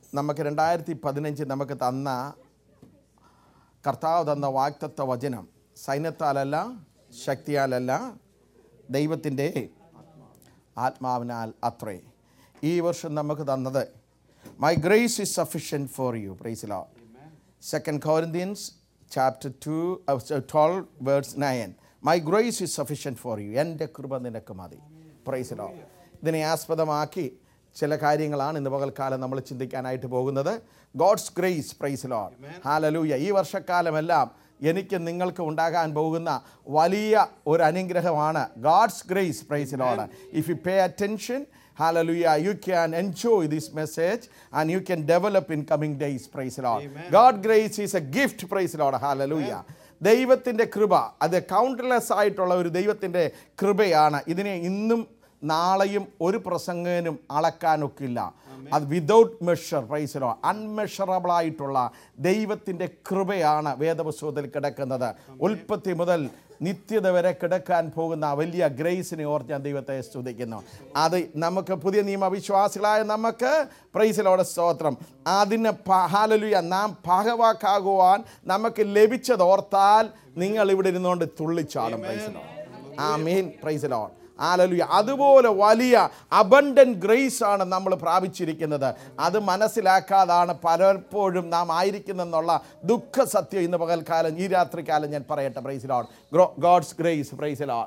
നമുക്ക് രണ്ടായിരത്തി പതിനഞ്ച് നമുക്ക് തന്ന കർത്താവ് തന്ന വാക്തത്വ വചനം സൈന്യത്താലല്ല ശക്തിയാലല്ല ദൈവത്തിൻ്റെ ആത്മാവിനാൽ അത്രേ ഈ വർഷം നമുക്ക് തന്നത് my grace is sufficient for you praise Lord second Corinthians chapter two twelve words nine my grace is sufficient for you എൻ്റെ കൃപ നിനക്ക് മതി പ്രൈസ് ലോ ഇതിനെ ആസ്പദമാക്കി ചില കാര്യങ്ങളാണ് ഇന്ന് പകൽക്കാലം നമ്മൾ ചിന്തിക്കാനായിട്ട് പോകുന്നത് God's grace praise Lord hallelujah ഈ വർഷക്കാലമെല്ലാം എനിക്ക് നിങ്ങൾക്ക് ഉണ്ടാകാൻ പോകുന്ന വലിയ ഒരു അനുഗ്രഹമാണ് God's grace praise Lord if you pay attention Hallelujah. You can enjoy this message and you can develop in coming days. Praise the Lord. God grace is a gift. Praise the Lord. Hallelujah. ദൈവത്തിൻ്റെ കൃപ അത് കൗണ്ടർലെസ് ആയിട്ടുള്ള ഒരു ദൈവത്തിൻ്റെ കൃപയാണ് ഇതിനെ ഇന്നും നാളെയും ഒരു പ്രസംഗനും അളക്കാനൊക്കില്ല അത് വിതൗട്ട് മെഷർ പ്രൈസിലോ അൺമെഷറബിൾ ആയിട്ടുള്ള ദൈവത്തിൻ്റെ കൃപയാണ് വേദപുസ്തകത്തിൽ കിടക്കുന്നത് ഉൽപ്പത്തി മുതൽ നിത്യത വരെ കിടക്കാൻ പോകുന്ന ആ വലിയ ഗ്രേസിനെ ഓർത്ത് ഞാൻ ദൈവത്തെ സ്തുതിക്കുന്നു അത് നമുക്ക് പുതിയ നിയമവിശ്വാസികളായ നമുക്ക് പ്രൈസിലോടെ സ്തോത്രം അതിന് ഹാലലുയ നാം ഭാഗവാക്കാകുവാൻ നമുക്ക് ലഭിച്ചത് ഓർത്താൽ നിങ്ങൾ ഇവിടെ ഇരുന്നുകൊണ്ട് തുള്ളിച്ചാടും പ്രൈസിലോ ആ മീൻ പ്രൈസിലോ ആലലുയ അതുപോലെ വലിയ അബണ്ടൻ ഗ്രേസ് ആണ് നമ്മൾ പ്രാപിച്ചിരിക്കുന്നത് അത് മനസ്സിലാക്കാതാണ് പലപ്പോഴും നാം ആയിരിക്കുന്നെന്നുള്ള ദുഃഖ സത്യം ഇന്ന് പകൽക്കാലം ഈ രാത്രികാലം ഞാൻ പറയട്ടെ praise the Lord God's grace praise the Lord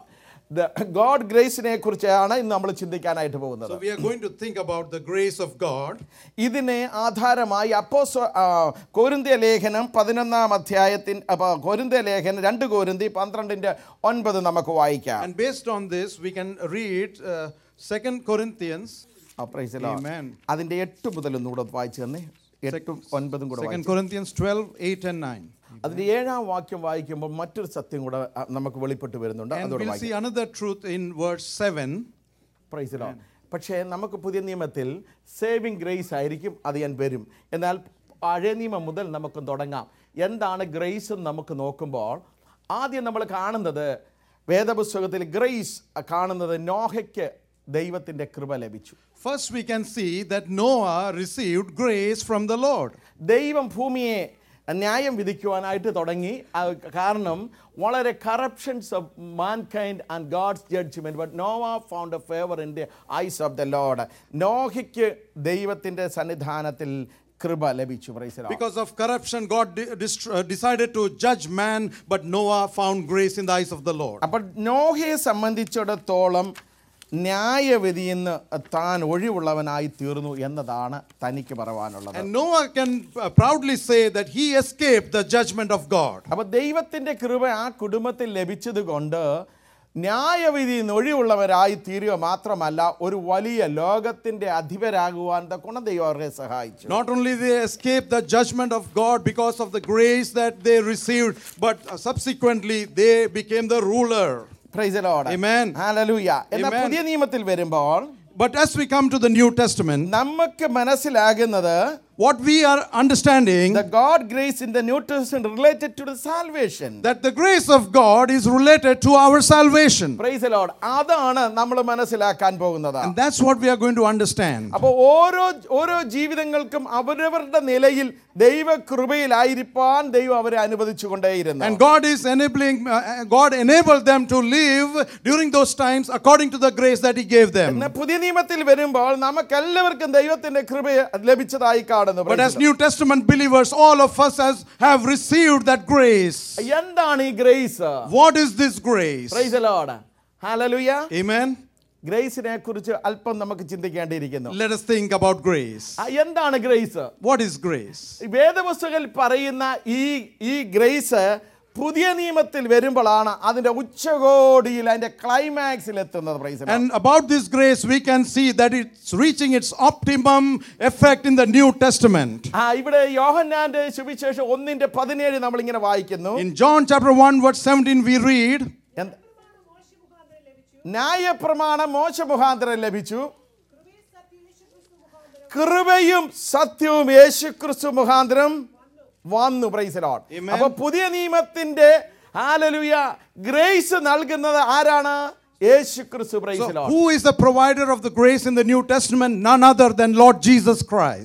God ഗ്രേസിനെ കുറിച്ചാണ് ഇന്ന് നമ്മൾ ചിന്തിക്കാനായിട്ട് പോകുന്നത് So we are going to think about the grace of God. ഇതിനെ ആധാരമായി അപ്പോസ് കോരിന്ത്യ ലേഖനം പതിനൊന്നാം അധ്യായത്തിൻ അപ്പോൾ കോരിന്ത്യ ലേഖനം രണ്ട് കോരിന്തി പന്ത്രണ്ടിൻ്റെ ഒൻപത് നമുക്ക് വായിക്കാം And based on this, we can read uh, 2 Corinthians, ആ, praise the Lord. Amen. അതിന്റെ എട്ട് മുതൽ ഒന്നുകൂടെ വായിച്ചു തന്നെ എട്ടും ഒൻപതും കൂടെ 2 വായിച്ചു. Corinthians 12, 8 and 9. അതിന്റെ ഏഴാം വാക്യം വായിക്കുമ്പോൾ മറ്റൊരു സത്യം കൂടെ ആ, നമുക്ക് വെളിപ്പെട്ട് വരുന്നുണ്ട് And അതോടെ we'll വായിക്കാം see another truth in verse 7. Praise Lord പക്ഷേ നമുക്ക് പുതിയ നിയമത്തിൽ സേവിങ് ഗ്രേസ് ആയിരിക്കും അത് ഞാൻ വരും എന്നാൽ പഴയ നിയമം മുതൽ നമുക്ക് തുടങ്ങാം എന്താണ് ഗ്രേസ് എന്ന് നമുക്ക് നോക്കുമ്പോൾ ആദ്യം നമ്മൾ കാണുന്നത് വേദപുസ്തകത്തിൽ ഗ്രേസ് കാണുന്നത് നോഹയ്ക്ക് ദൈവത്തിൻ്റെ കൃപ ലഭിച്ചു First, we can see that Noah received grace from the Lord. ദൈവം ഭൂമിയെ ന്യായം വിധിക്കുവാനായിട്ട് തുടങ്ങി അത് കാരണം വളരെ corruptions of mankind and God's judgement but Noah found a favour in the eyes of the Lord നോഹയ്ക്ക് ദൈവത്തിൻ്റെ സന്നിധാനത്തിൽ കൃപ ലഭിച്ചു praise Because of corruption, God de- dist- uh, decided to judge man, but Noah found grace in the eyes of the Lord. അപ്പോൾ നോഹയെ സംബന്ധിച്ചിടത്തോളം ന്യായവിധിയിൽ നിന്ന് താൻ ഒഴിവുള്ളവനായി തീർന്നു എന്നതാണ് തനിക്ക് പറയാനുള്ളത് And Noah can uh, proudly say that he escaped the judgment of God. അപ്പോൾ ദൈവത്തിൻ്റെ കൃപ ആ കുടുംബത്തിൽ ലഭിച്ചത് കൊണ്ട് ന്യായവിധി ഒഴിവുള്ളവരായി തീരുക മാത്രമല്ല ഒരു വലിയ ലോകത്തിൻ്റെ അധിപരാകുവാൻ ഗുണം ദൈവം അവരെ സഹായിച്ചു Not only they escaped the judgment of God because of the grace that they received, but uh, subsequently they became the ruler. Praise the Lord. Amen. Hallelujah. എന്നാൽ Amen. പുതിയ നിയമത്തിൽ വരുമ്പോൾ But as we come to the New Testament, നമുക്ക് മനസ്സിലാകുന്നത് what we are understanding the God grace in the New Testament related to the salvation. that the grace of God is related to our salvation. Praise the Lord. അതാണ് നമ്മൾ മനസ്സിലാക്കാൻ പോകുന്നത് And that's what we are going to understand. അപ്പോൾ ഓരോ ഓരോ ജീവിതങ്ങൾക്കും അവരവരുടെ നിലയിൽ ദൈവ കൃപയിലായിരിക്കാൻ ദൈവം അവരെ അനുവദിച്ചു കൊണ്ടേയിരുന്നു And God is enabling, uh, uh, God enabled them to live during those times according to the grace that He gave them. എന്നാൽ പുതിയ നിയമത്തിൽ വരുമ്പോൾ നമുക്കെല്ലാവർക്കും ദൈവത്തിന്റെ കൃപ ലഭിച്ചതായി കാണുന്നു But as Praise the New Testament believers, all of us has, have received that grace. Lord. എന്താണ് ഈ grace What is this grace? Praise Lord hallelujah Amen. ഗ്രേസിനെ കുറിച്ച് അല്പം നമുക്ക് ചിന്തിക്കേണ്ടിയിരിക്കുന്നു Let us think about grace. ആ, എന്താണ് ഗ്രേസ് What is grace? വേദപുസ്തകത്തിൽ പറയുന്ന ഈ ഈ ഗ്രേസ് പുതിയ നിയമത്തിൽ വരുമ്പോഴാണ് അതിന്റെ ഉച്ചകോടിയിൽ അതിന്റെ ക്ലൈമാക്സിൽ എത്തുന്നത് praise And about this grace, we can see that it's reaching its optimum effect in the New Testament. ആ ഇവിടെ യോഹന്നാന്റെ സുവിശേഷം ഒന്നിന്റെ പതിനേഴ് നമ്മൾ ഇങ്ങനെ വായിക്കുന്നു In John chapter 1, verse 17, we read, എന്ത്? ന്യായപ്രമാണം മോശ മുഖാന്തരം ലഭിച്ചു കൃപയും സത്യവും യേശു ക്രിസ്തു മുഖാന്തരം വന്നു പ്രൈസലോൺ Amen. അപ്പൊ പുതിയ നിയമത്തിന്റെ ഹാലലുയ ഗ്രേസ് നൽകുന്നത് ആരാണ് യേശു ക്രിസ്തു So, പ്രൈസലോൺ who is the provider of the grace in the New Testament? None other than Lord Jesus Christ.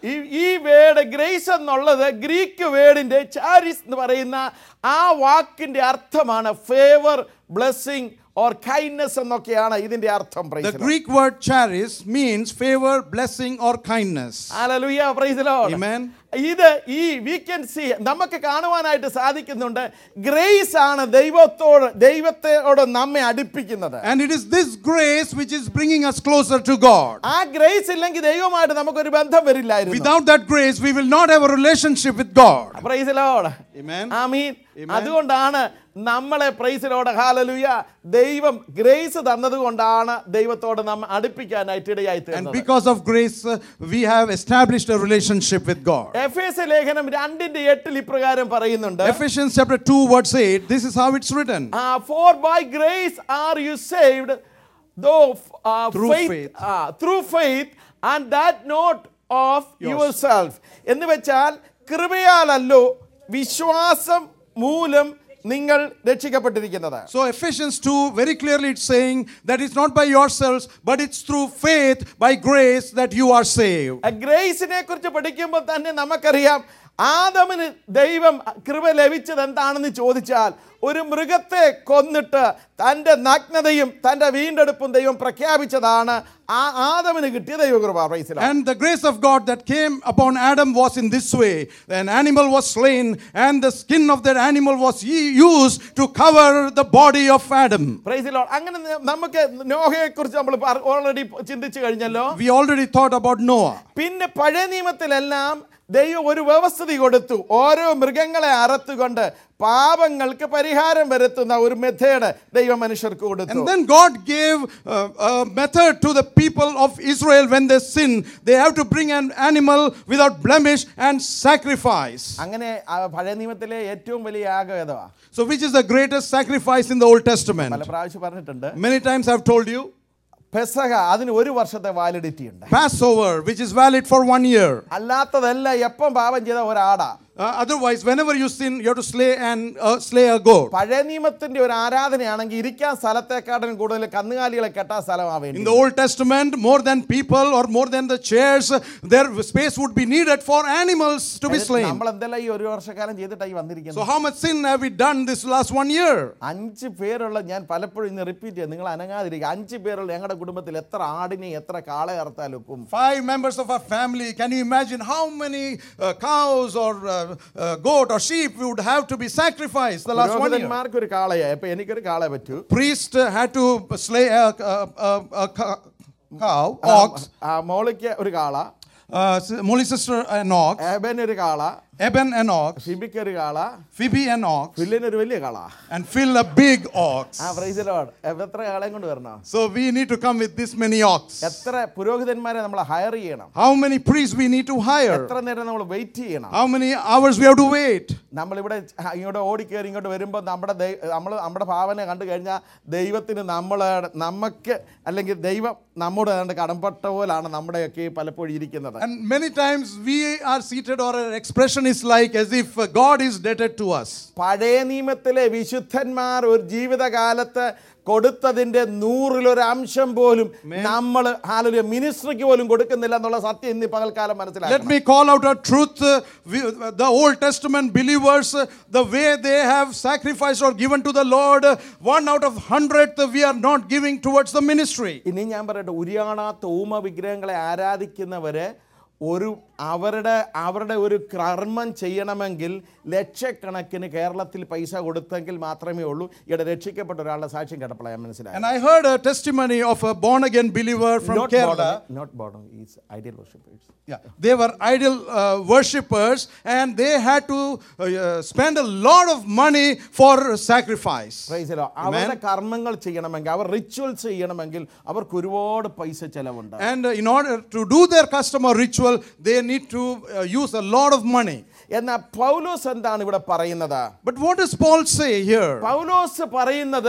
ഈ ഈ വേർഡ് ഗ്രേസ് എന്നുള്ളത് ഗ്രീക്ക് വേർഡിന്റെ ചാരിസ് എന്ന് പറയുന്ന ആ വാക്കിന്റെ അർത്ഥമാണ് ഫേവർ ബ്ലെസ്സിങ് ഓർ കൈൻഡ്നെസ് എന്നൊക്കെയാണ് ഇതിന്റെ അർത്ഥം The praise the Lord. Greek word charis means favor, blessing, or kindness. Hallelujah, praise the Lord. Amen. ഇത് ഈ വി കൻ സി നമുക്ക് കാണുവാനായിട്ട് സാധിക്കുന്നുണ്ട് ഗ്രേസ് ആണ് ദൈവത്തോട് ദൈവത്തോട് നമ്മെ അടുപ്പിക്കുന്നത് And it is this grace which is bringing us closer to God. ആ ഗ്രേസ് ഇല്ലെങ്കിൽ ദൈവമായിട്ട് നമുക്കൊരു ബന്ധം വരില്ലായിരുന്നു Without that grace, we will not have a relationship with God. Praise Lord Amen. Amen അതുകൊണ്ടാണ് നമ്മളെ പ്രൈസിലോട് ഹാലലുയ ദൈവം ഗ്രേസ് തന്നതുകൊണ്ടാണ് ദൈവത്തോട് നമ്മ അടുപ്പിക്കാനായിട്ട് ഇടയായി And തീർന്നത് because of grace, uh, we have established a relationship with God. Ephesians ലേഖനം രണ്ടിന്റെ എട്ടിൽ ഇപ്രകാരം പറയുന്നുണ്ട് Ephesians chapter 2, verse 8, this is how it's written. For by grace are you saved though Through faith. Through faith and that not of yourself എന്ന് വെച്ചാൽ കൃപയാലല്ലോ വിശ്വാസം മൂലം നിങ്ങൾ രക്ഷിക്കപ്പെട്ടിരിക്കുന്നത് So Ephesians 2, very clearly it's saying that it's not by yourselves, but it's through faith, by grace, that you are saved. ഗ്രേസിനെ കുറിച്ച് പഠിക്കുമ്പോൾ തന്നെ നമുക്കറിയാം ആദമിന് ദൈവം കൃപ ലഭിച്ചത് എന്താണെന്ന് ചോദിച്ചാൽ ഒരു മൃഗത്തെ കൊന്നിട്ട് തൻ്റെ നഗ്നതയും തൻ്റെ വീണ്ടെടുപ്പും ദൈവം പ്രഖ്യാപിച്ചതാണ് ആ ആദമിന് കിട്ടിയ ദൈവകൃപ പ്രൈസിലാണ് And the grace of God that came upon Adam was in this way. An animal was slain, and the skin of that animal was ye- used to cover the body of Adam. പ്രൈസിലോ അങ്ങനെ ന- നമുക്ക് നോഹയെ കുറിച്ച് നമ്മൾ already ചിന്തിച്ചു കഴിഞ്ഞല്ലോ We already thought about Noah. പിന്നെ പഴയ നിയമത്തിലെല്ലാം ദൈവം ഒരു വ്യവസ്ഥിതി കൊടുത്തു ഓരോ മൃഗങ്ങളെ അറുത്തുകൊണ്ട് പാപങ്ങൾക്ക് പരിഹാരം വരുത്തുന്ന ഒരു മെത്തേഡ് ദൈവ മനുഷ്യർക്ക് കൊടുത്തു And then God gave uh, a method to the people of Israel when they sin. They have to bring an animal without blemish and sacrifice. അങ്ങനെ ആ പഴയ നിയമത്തിലെ ഏറ്റവും വലിയ യാഗവേദമാണ് So, which is the greatest sacrifice in the Old Testament? പല പ്രാവശ്യം പറഞ്ഞിട്ടുണ്ട് Many times I've told you പെസഹ അതിന് ഒരു വർഷത്തെ വാലിഡിറ്റി ഉണ്ട് Passover, which is valid for one year. അല്ലാത്തതെല്ലാം എപ്പം പാപം ചെയ്ത ഒരാടാ Uh, otherwise, whenever you sin, you have to slay and uh, slay a goat. പഴയ നിയമത്തിന്റെ ഒരു ആരാധനയാണെങ്കിൽ ഇരിക്കാൻ സ്ഥലത്തെക്കാട്ടിലും കൂടുതൽ കന്നുകാലികളെ കെട്ടാൻ സ്ഥലമാ In വേണ്ടി the Old Testament, more than people or more than the chairs, their space would be needed for animals to be slain. നമ്മൾ എന്തെല്ലാം ഈ ഒരു വർഷക്കാലം ചെയ്തിട്ടായി So, വന്നിരിക്കുന്നത് how much sin have we done this last one year? അഞ്ച് പേരുള്ള ഞാൻ പലപ്പോഴും ഇന്ന് റിപ്പീറ്റ് ചെയ്യാം നിങ്ങൾ അനങ്ങാതിരിക്കുക അഞ്ച് പേരുള്ള ഞങ്ങളുടെ കുടുംബത്തിൽ എത്ര ആടിനെ എത്ര കാളെ അറുത്താലും ഒക്കും Five members of our family. Can you imagine how many uh, cows or uh, uh, goat or sheep would have to be sacrificed the last one year? പുരോഹിതന്മാർക്ക് ഒരു കാളയാ ഇപ്പൊ എനിക്കൊരു കാളെ പറ്റൂ Priest uh, had to slay a, a, a, a ca- cow, ox. ആ മോളിക്ക് ഒരു കാള Uh, s- Molly sister an ox. ഏബൻ ഒരു കാള Eben an ox. ഫിബിക്ക് ഒരു കാള Phoebe an ox. ഫില്ലിന് ഒരു വലിയ കാള And Phil a big ox. ആ പ്രൈസിലോട് എത്ര കാളയും കൊണ്ട് വരണോ So we need to come with this many ox. എത്ര പുരോഹിതന്മാരെ നമ്മൾ ഹയർ ചെയ്യണം How many priests we need to hire? എത്ര നേരം നമ്മൾ വെയിറ്റ് ചെയ്യണം How many hours we have to wait? നമ്മളിവിടെ ഇങ്ങോട്ട് ഓടിക്കയറി ഇങ്ങോട്ട് വരുമ്പോൾ നമ്മുടെ നമ്മൾ നമ്മുടെ ഭാവന കണ്ടു കഴിഞ്ഞാൽ ദൈവത്തിന് നമ്മൾ നമുക്ക് അല്ലെങ്കിൽ ദൈവം നമ്മോട് ഏതാണ്ട് കടംപെട്ട പോലാണ് നമ്മുടെയൊക്കെ പലപ്പോഴും ഇരിക്കുന്നത് And many times we are seated, or our expression is like as if uh, God is debted to us. പഴയ നിയമത്തിലെ വിശുദ്ധന്മാർ ഒരു ജീവിതകാലത്ത് കൊടുത്തതിന്റെ നൂറിലൊരു അംശം പോലും നമ്മൾ ഹാലൊരു മിനിസ്ട്രിക്ക് പോലും കൊടുക്കുന്നില്ല എന്നുള്ള സത്യം ഇന്ന് ഈ പകൽക്കാലം Let മനസ്സിലാക്കണം me call out a truth. uh, we- the Old Testament believers, uh, the way they have sacrificed or given to the Lord, uh, one out of hundredth uh, we are not giving towards the ministry. ഇനി ഞാൻ പറയട്ടെ ഉരിയാണാത്ത ഊമ വിഗ്രഹങ്ങളെ ആരാധിക്കുന്നവര് ഒരു അവരുടെ അവരുടെ ഒരു കർമ്മം ചെയ്യണമെങ്കിൽ ലക്ഷക്കണക്കിന് കേരളത്തിൽ പൈസ കൊടുത്തെങ്കിൽ മാത്രമേ ഉള്ളൂ ഇവിടെ രക്ഷിക്കപ്പെട്ട ഒരാളുടെ സാക്ഷ്യം കേട്ടപ്പോഴാണ് ഞാൻ മനസ്സിലായി And I heard a testimony of a born again believer from Kerala. Not bottom is ideal worshippers Yeah, they were idol uh, worshippers and they had to uh, uh, spend a lot of money for sacrifice. Praise the Lord അവരുടെ കർമ്മങ്ങൾ ചെയ്യണമെങ്കിൽ അവർ rituals ചെയ്യണമെങ്കിൽ അവർക്ക് ഒരുപാട് പൈസ ചെലവുണ്ട് And uh, in order to do their customer ritual, they need to uh, use a lot of money. എന്നാൽ പൗലോസ് എന്താണ് ഇവിടെ പറയുന്നത് But what does Paul say here? പൗലോസ് പറയുന്നത്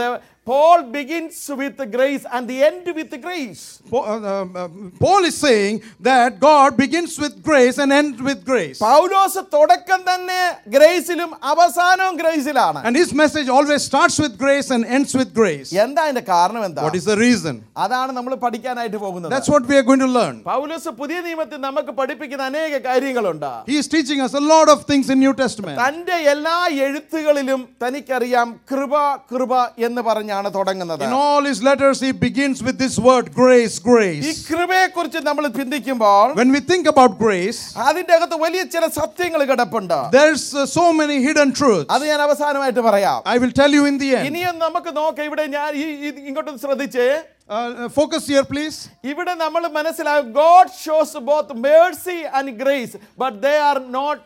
Paul begins with grace and the end with grace. Pa- uh, uh, Paul is saying that God begins with grace and ends with grace. പൗലോസ് തുടക്കം തന്നെ ഗ്രേസിലും അവസാനവും ഗ്രേസിലാണ് And his message always starts with grace and ends with grace. എന്താ അതിന്റെ കാരണം എന്താ What is the reason? അതാണ് നമ്മൾ പഠിക്കാനായിട്ട് പോകുന്നത് That's what we are going to learn. പൗലോസ് പുതിയ നിയമത്തിൽ നമുക്ക് പഠിപ്പിക്കുന്ന അനേക കാര്യങ്ങളുണ്ട് He is teaching us a lot of things in New Testament. തന്റെ എല്ലാ എഴുത്തുകളിലും തനിക്കറിയാം കൃപ കൃപ എന്ന് പറഞ്ഞാണ് തുടങ്ങുന്നത് In all his letters, he begins with this word grace, ഈ grace. കൃപയെ കുറിച്ച് നമ്മൾ ചിന്തിക്കുമ്പോൾ When we think about grace, അതിന്റെ അകത്ത് വലിയ ചില സത്യങ്ങൾ കിടപ്പുണ്ട് there's uh, so many hidden truths. അത് ഞാൻ അവസാനമായിട്ട് പറയാം I will tell you in the end. ഇനിയും നമുക്ക് നോക്കാം ഇവിടെ ഞാൻ ഈ ഈ- ഇങ്ങോട്ട് ശ്രദ്ധിച്ചേ Uh, uh, focus here, please. ഇവിടെ നമ്മൾ മനസ്സിലാകും God shows both mercy and grace but they are not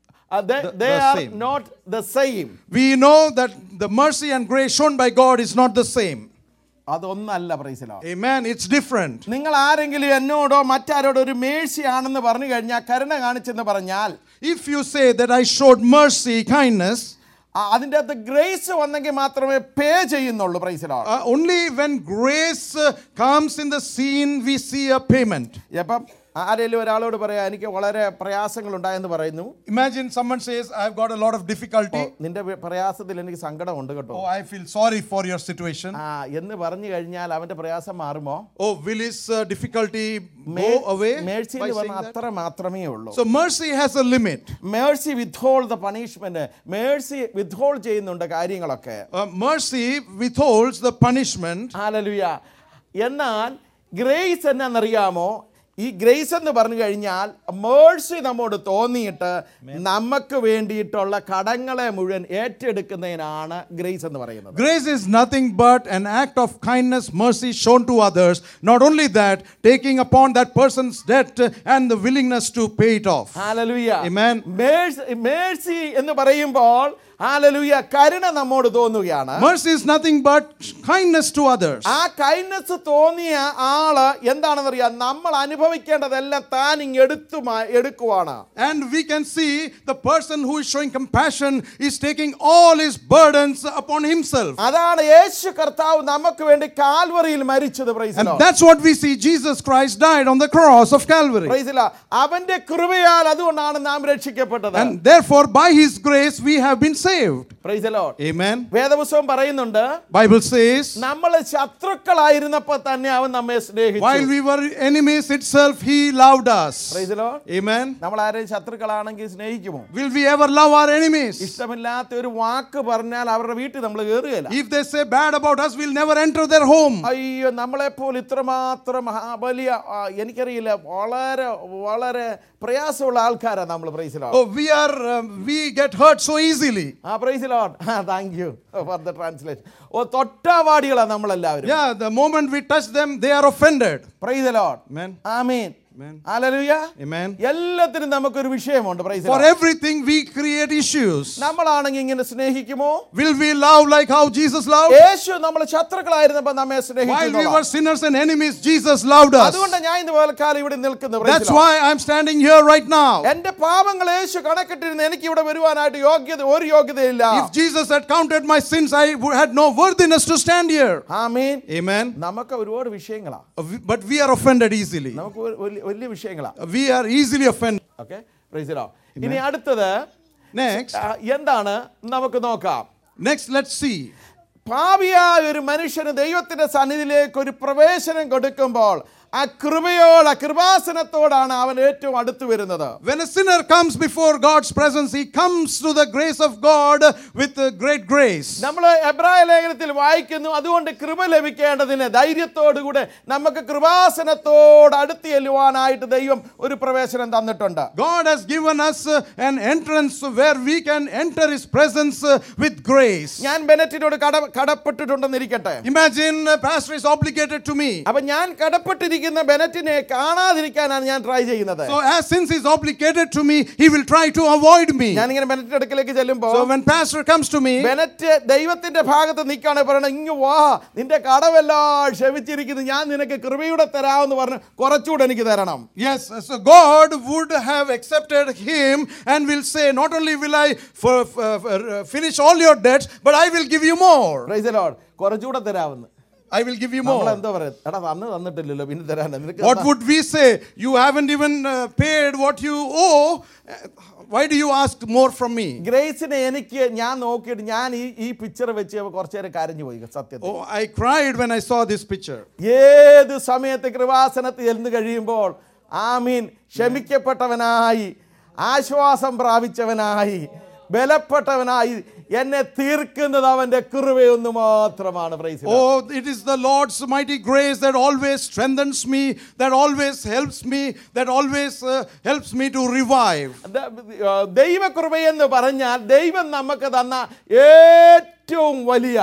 they the are same. Not the same We know that the mercy and grace shown by God is not the same. അതൊന്നല്ല പ്രൈസിലോ Amen. It's different. നിങ്ങൾ ആരെങ്കിലും എന്നോടോ മറ്റാരോടോ ഒരു Mercy ആണെന്ന് പറഞ്ഞു കഴിഞ്ഞാൽ കരുണ കാണിച്ചെന്ന് പറഞ്ഞാൽ If you say that I showed mercy, kindness, ആ, അതിന്റെ അകത്ത് ഗ്രേസ് വന്നെങ്കിൽ മാത്രമേ പേ ചെയ്യുന്നുള്ളൂ പ്രൈസിലോ uh, only when grace uh, comes in the scene, we see a payment. ഇപ്പം ആരെങ്കിലും ഒരാളോട് പറയാം എനിക്ക് വളരെ പ്രയാസങ്ങൾ ഉണ്ടായെന്ന് പറയുന്നു Imagine someone says, I've got a lot of difficulty. നിന്റെ വി- പ്രയാസത്തിൽ എനിക്ക് സങ്കടമുണ്ട് കേട്ടോ Oh, I feel sorry for your situation. ആ എന്ന് പറഞ്ഞു കഴിഞ്ഞാൽ അവന്റെ പ്രയാസം മാറുമോ Oh, will his uh, difficulty go away? Mercy by എന്ന് saying പറഞ്ഞാൽ that? അത്ര മാത്രമേ ഉള്ളൂ So mercy has a limit. Mercy withhold the punishment mercy withhold ചെയ്യുന്നുണ്ട് കാര്യങ്ങളൊക്കെ Uh, mercy withholds the punishment. ഹാലലുയ എന്നാൽ ഗ്രേസ് എന്നാണെന്നറിയാമോ ഈ ഗ്രേസ് എന്ന് പറഞ്ഞു കഴിഞ്ഞാൽ മേഴ്സി നമ്മോട് തോന്നിയിട്ട് നമുക്ക് വേണ്ടിയിട്ടുള്ള കടങ്ങളെ മുഴുവൻ ഏറ്റെടുക്കുന്നതിനാണ് ഗ്രേസ് എന്ന് പറയുന്നത് Grace is nothing but an act of kindness, mercy shown to others. Not only that, taking upon that person's debt uh, and the willingness to pay it off. Hallelujah Amen. Mercy എന്ന് പറയുമ്പോൾ ഹാലലുയ കരുണ നമ്മോട് തോന്നുകയാണ് Mercy is nothing but kindness to others. ആ kindness തോന്നിയ ആള് എന്താണെന്നറിയാം നമ്മൾ അനുഭവിക്കേണ്ടതെല്ലാം താൻ ഇങ് എടുത്തു മാ- എടുക്കുവാണ് And we can see the person who is showing compassion is taking all his burdens upon himself. അതാണ് യേശു കർത്താവ് നമുക്ക് വേണ്ടി കാൽവറിയിൽ മരിച്ചത് And പ്രൈസിലോ that's what we see. Jesus Christ died on the cross of Calvary. പ്രൈസില അവന്റെ കൃപയാൽ അതുകൊണ്ടാണ് നാം രക്ഷിക്കപ്പെട്ടത് And therefore, by his grace, we have been saved. പ്രൈസിലോ Amen. വേദപുസ്തകം പറയുന്നുണ്ട് Bible says, നമ്മൾ ശത്രുക്കളായിരുന്നപ്പോൾ തന്നെ അവൻ നമ്മെ while സ്നേഹിച്ചു we were enemies itself, he loved us. പ്രൈസിലോ Amen. നമ്മൾ ആരെയും ശത്രുക്കളാണെങ്കിൽ സ്നേഹിക്കുമോ Will we ever love our enemies? ഇഷ്ടമില്ലാത്ത ഒരു വാക്ക് പറഞ്ഞാൽ അവരുടെ വീട്ടിൽ നമ്മൾ കയറുകയില്ല If they say bad about us, we'll never enter their home. അയ്യോ നമ്മളെപ്പോൾ ഇത്രമാത്രം ആ വലിയ ആ, എനിക്കറിയില്ല വളരെ വളരെ പ്രയാസമുള്ള ആൾക്കാരാണ് നമ്മൾ പ്രൈസിലോ Oh, we are, um, we get hurt so easily. ആ praise the Lord thank you for the translation ഓ തൊട്ടാവാടികളാണ് നമ്മളെല്ലാവരും Yeah, the moment we touch them, they are offended. Praise the Lord Amen. Amen Amen. Hallelujah Amen. എല്ലാത്തിനും നമുക്കൊരു വിഷയമുണ്ട് praise For everything, we create issues. നമ്മളാണെങ്കിൽ ഇങ്ങനെ സ്നേഹിക്കുമോ Will we love like how Jesus loved? യേശു നമ്മൾ ശത്രുക്കളായിരുന്നപ്പോൾ നമ്മെ While we സ്നേഹിക്കുന്നു were sinners and enemies, Jesus loved us. അതുകൊണ്ട് ഞാൻ ഇന്ന് വേൽക്കാലം ഇവിടെ നിൽക്കുന്നു praise That's the Lord. why I'm standing here right now. എന്റെ പാപങ്ങൾ യേശു കണക്കിട്ടിരുന്നു എനിക്ക് ഇവിടെ വരുവാനായിട്ട് യോഗ്യത ഒരു യോഗ്യതയില്ല If Jesus had counted my sins, I would- had no worthiness to stand here. Amin Amen. നമുക്ക് ഒരുപാട് വിഷയങ്ങളാ Uh, we- But we are offended easily. നമുക്ക് ഒരു- വലിയ- വലിയ വിഷയങ്ങളാ Uh, We are easily offended. Okay praise the Lord ഇനി അടുത്തത് Next, ആ, എന്താണ് നമുക്ക് നോക്കാം next, let's see. പാപിയായ ഒരു മനുഷ്യന് ദൈവത്തിന്റെ സന്നിധിയിലേക്ക് ഒരു പ്രവേശനം കൊടുക്കുമ്പോൾ ആ കൃപയോടെ കൃപാസനത്തോടാണ് അവൻ ഏറ്റവും അടുത്ത് വരുന്നത് When a sinner comes before God's presence, he comes to the grace of God with uh, great grace. നമ്മൾ എബ്രായ ലേഖനത്തിൽ വായിക്കുന്നു അതുകൊണ്ട് കൃപ ലഭിക്കേണ്ടതിന് ധൈര്യത്തോടുകൂടെ നമുക്ക് കൃപാസനത്തോട് അടുത്ത് ചെല്ലുവാനായിട്ട് ദൈവം ഒരു പ്രവേശനം തന്നിട്ടുണ്ട് God has given us uh, an entrance where we can enter His presence uh, with grace. ഞാൻ ബെനറ്റിനോട് കട കടപ്പെട്ടിട്ടുണ്ടെന്നിരിക്കട്ടെ Imagine a pastor is obligated to me. അപ്പൊ ഞാൻ കടപ്പെട്ടിരിക്കുന്ന ബാധിച്ചിരിക്കുന്ന ബെനറ്റിനെ കാണാതിരിക്കാനാണ് ഞാൻ ട്രൈ ചെയ്യുന്നത് So, as since he's obligated to me, he will try to avoid me. ഞാനിങ്ങനെ ബെനറ്റിന്റെ അടുക്കലേക്ക് ചെല്ലുമ്പോൾ So, when pastor comes to me, Bennet ദൈവത്തിന്റെ ഭാഗത്ത് നിൽക്കുകയാണ് പറയണത് ഇങ്ങ് വാ നിന്റെ കടവെല്ലാം ക്ഷമിച്ചിരിക്കുന്നു ഞാൻ നിനക്ക് കൃപയുടെ തരാമെന്ന് പറഞ്ഞ് കുറച്ചുകൂടെ എനിക്ക് തരണം yes, so God would have accepted him and will say, Not only will I for, for- for- finish all your debts, but I will give you more. Praise the Lord. കുറച്ചുകൂടെ തരാമെന്ന് I will give you നമ്മൾ more. എന്താ പറയുക എടാ തന്ന് തന്നിട്ടില്ലല്ലോ പിന്നെ തരാൻ നിനക്ക് What തന്നാ- would we say? You haven't even uh, paid what you owe. Uh, Why do you ask more from me? ഗ്രേസിനെ എനിക്ക് ഞാൻ നോക്കിയിട്ട് ഞാൻ ഈ ഈ പിക്ചർ വെച്ച് കുറച്ചു നേരം കരഞ്ഞു പോയി സത്യത്തിൽ Oh, I cried when I saw this picture. ഏത് സമയത്ത് കൃപാസനത്തിൽ ചെന്ന് കഴിയുമ്പോൾ ആമീൻ ക്ഷമിക്കപ്പെട്ടവനായി ആശ്വാസം പ്രാപിച്ചവനായി ബലപ്പെട്ടവനായി എന്നെ തീർക്കുന്നത് അവന്റെ കൃപയൊന്നു മാത്രമാണ് praise Oh, it is the Lord's mighty grace that always strengthens me, that always helps me, that always uh, helps me to revive. ദൈവകൃപയെന്ന് പറഞ്ഞാൽ ദൈവം നമുക്ക് തന്ന ഏറ്റവും വലിയ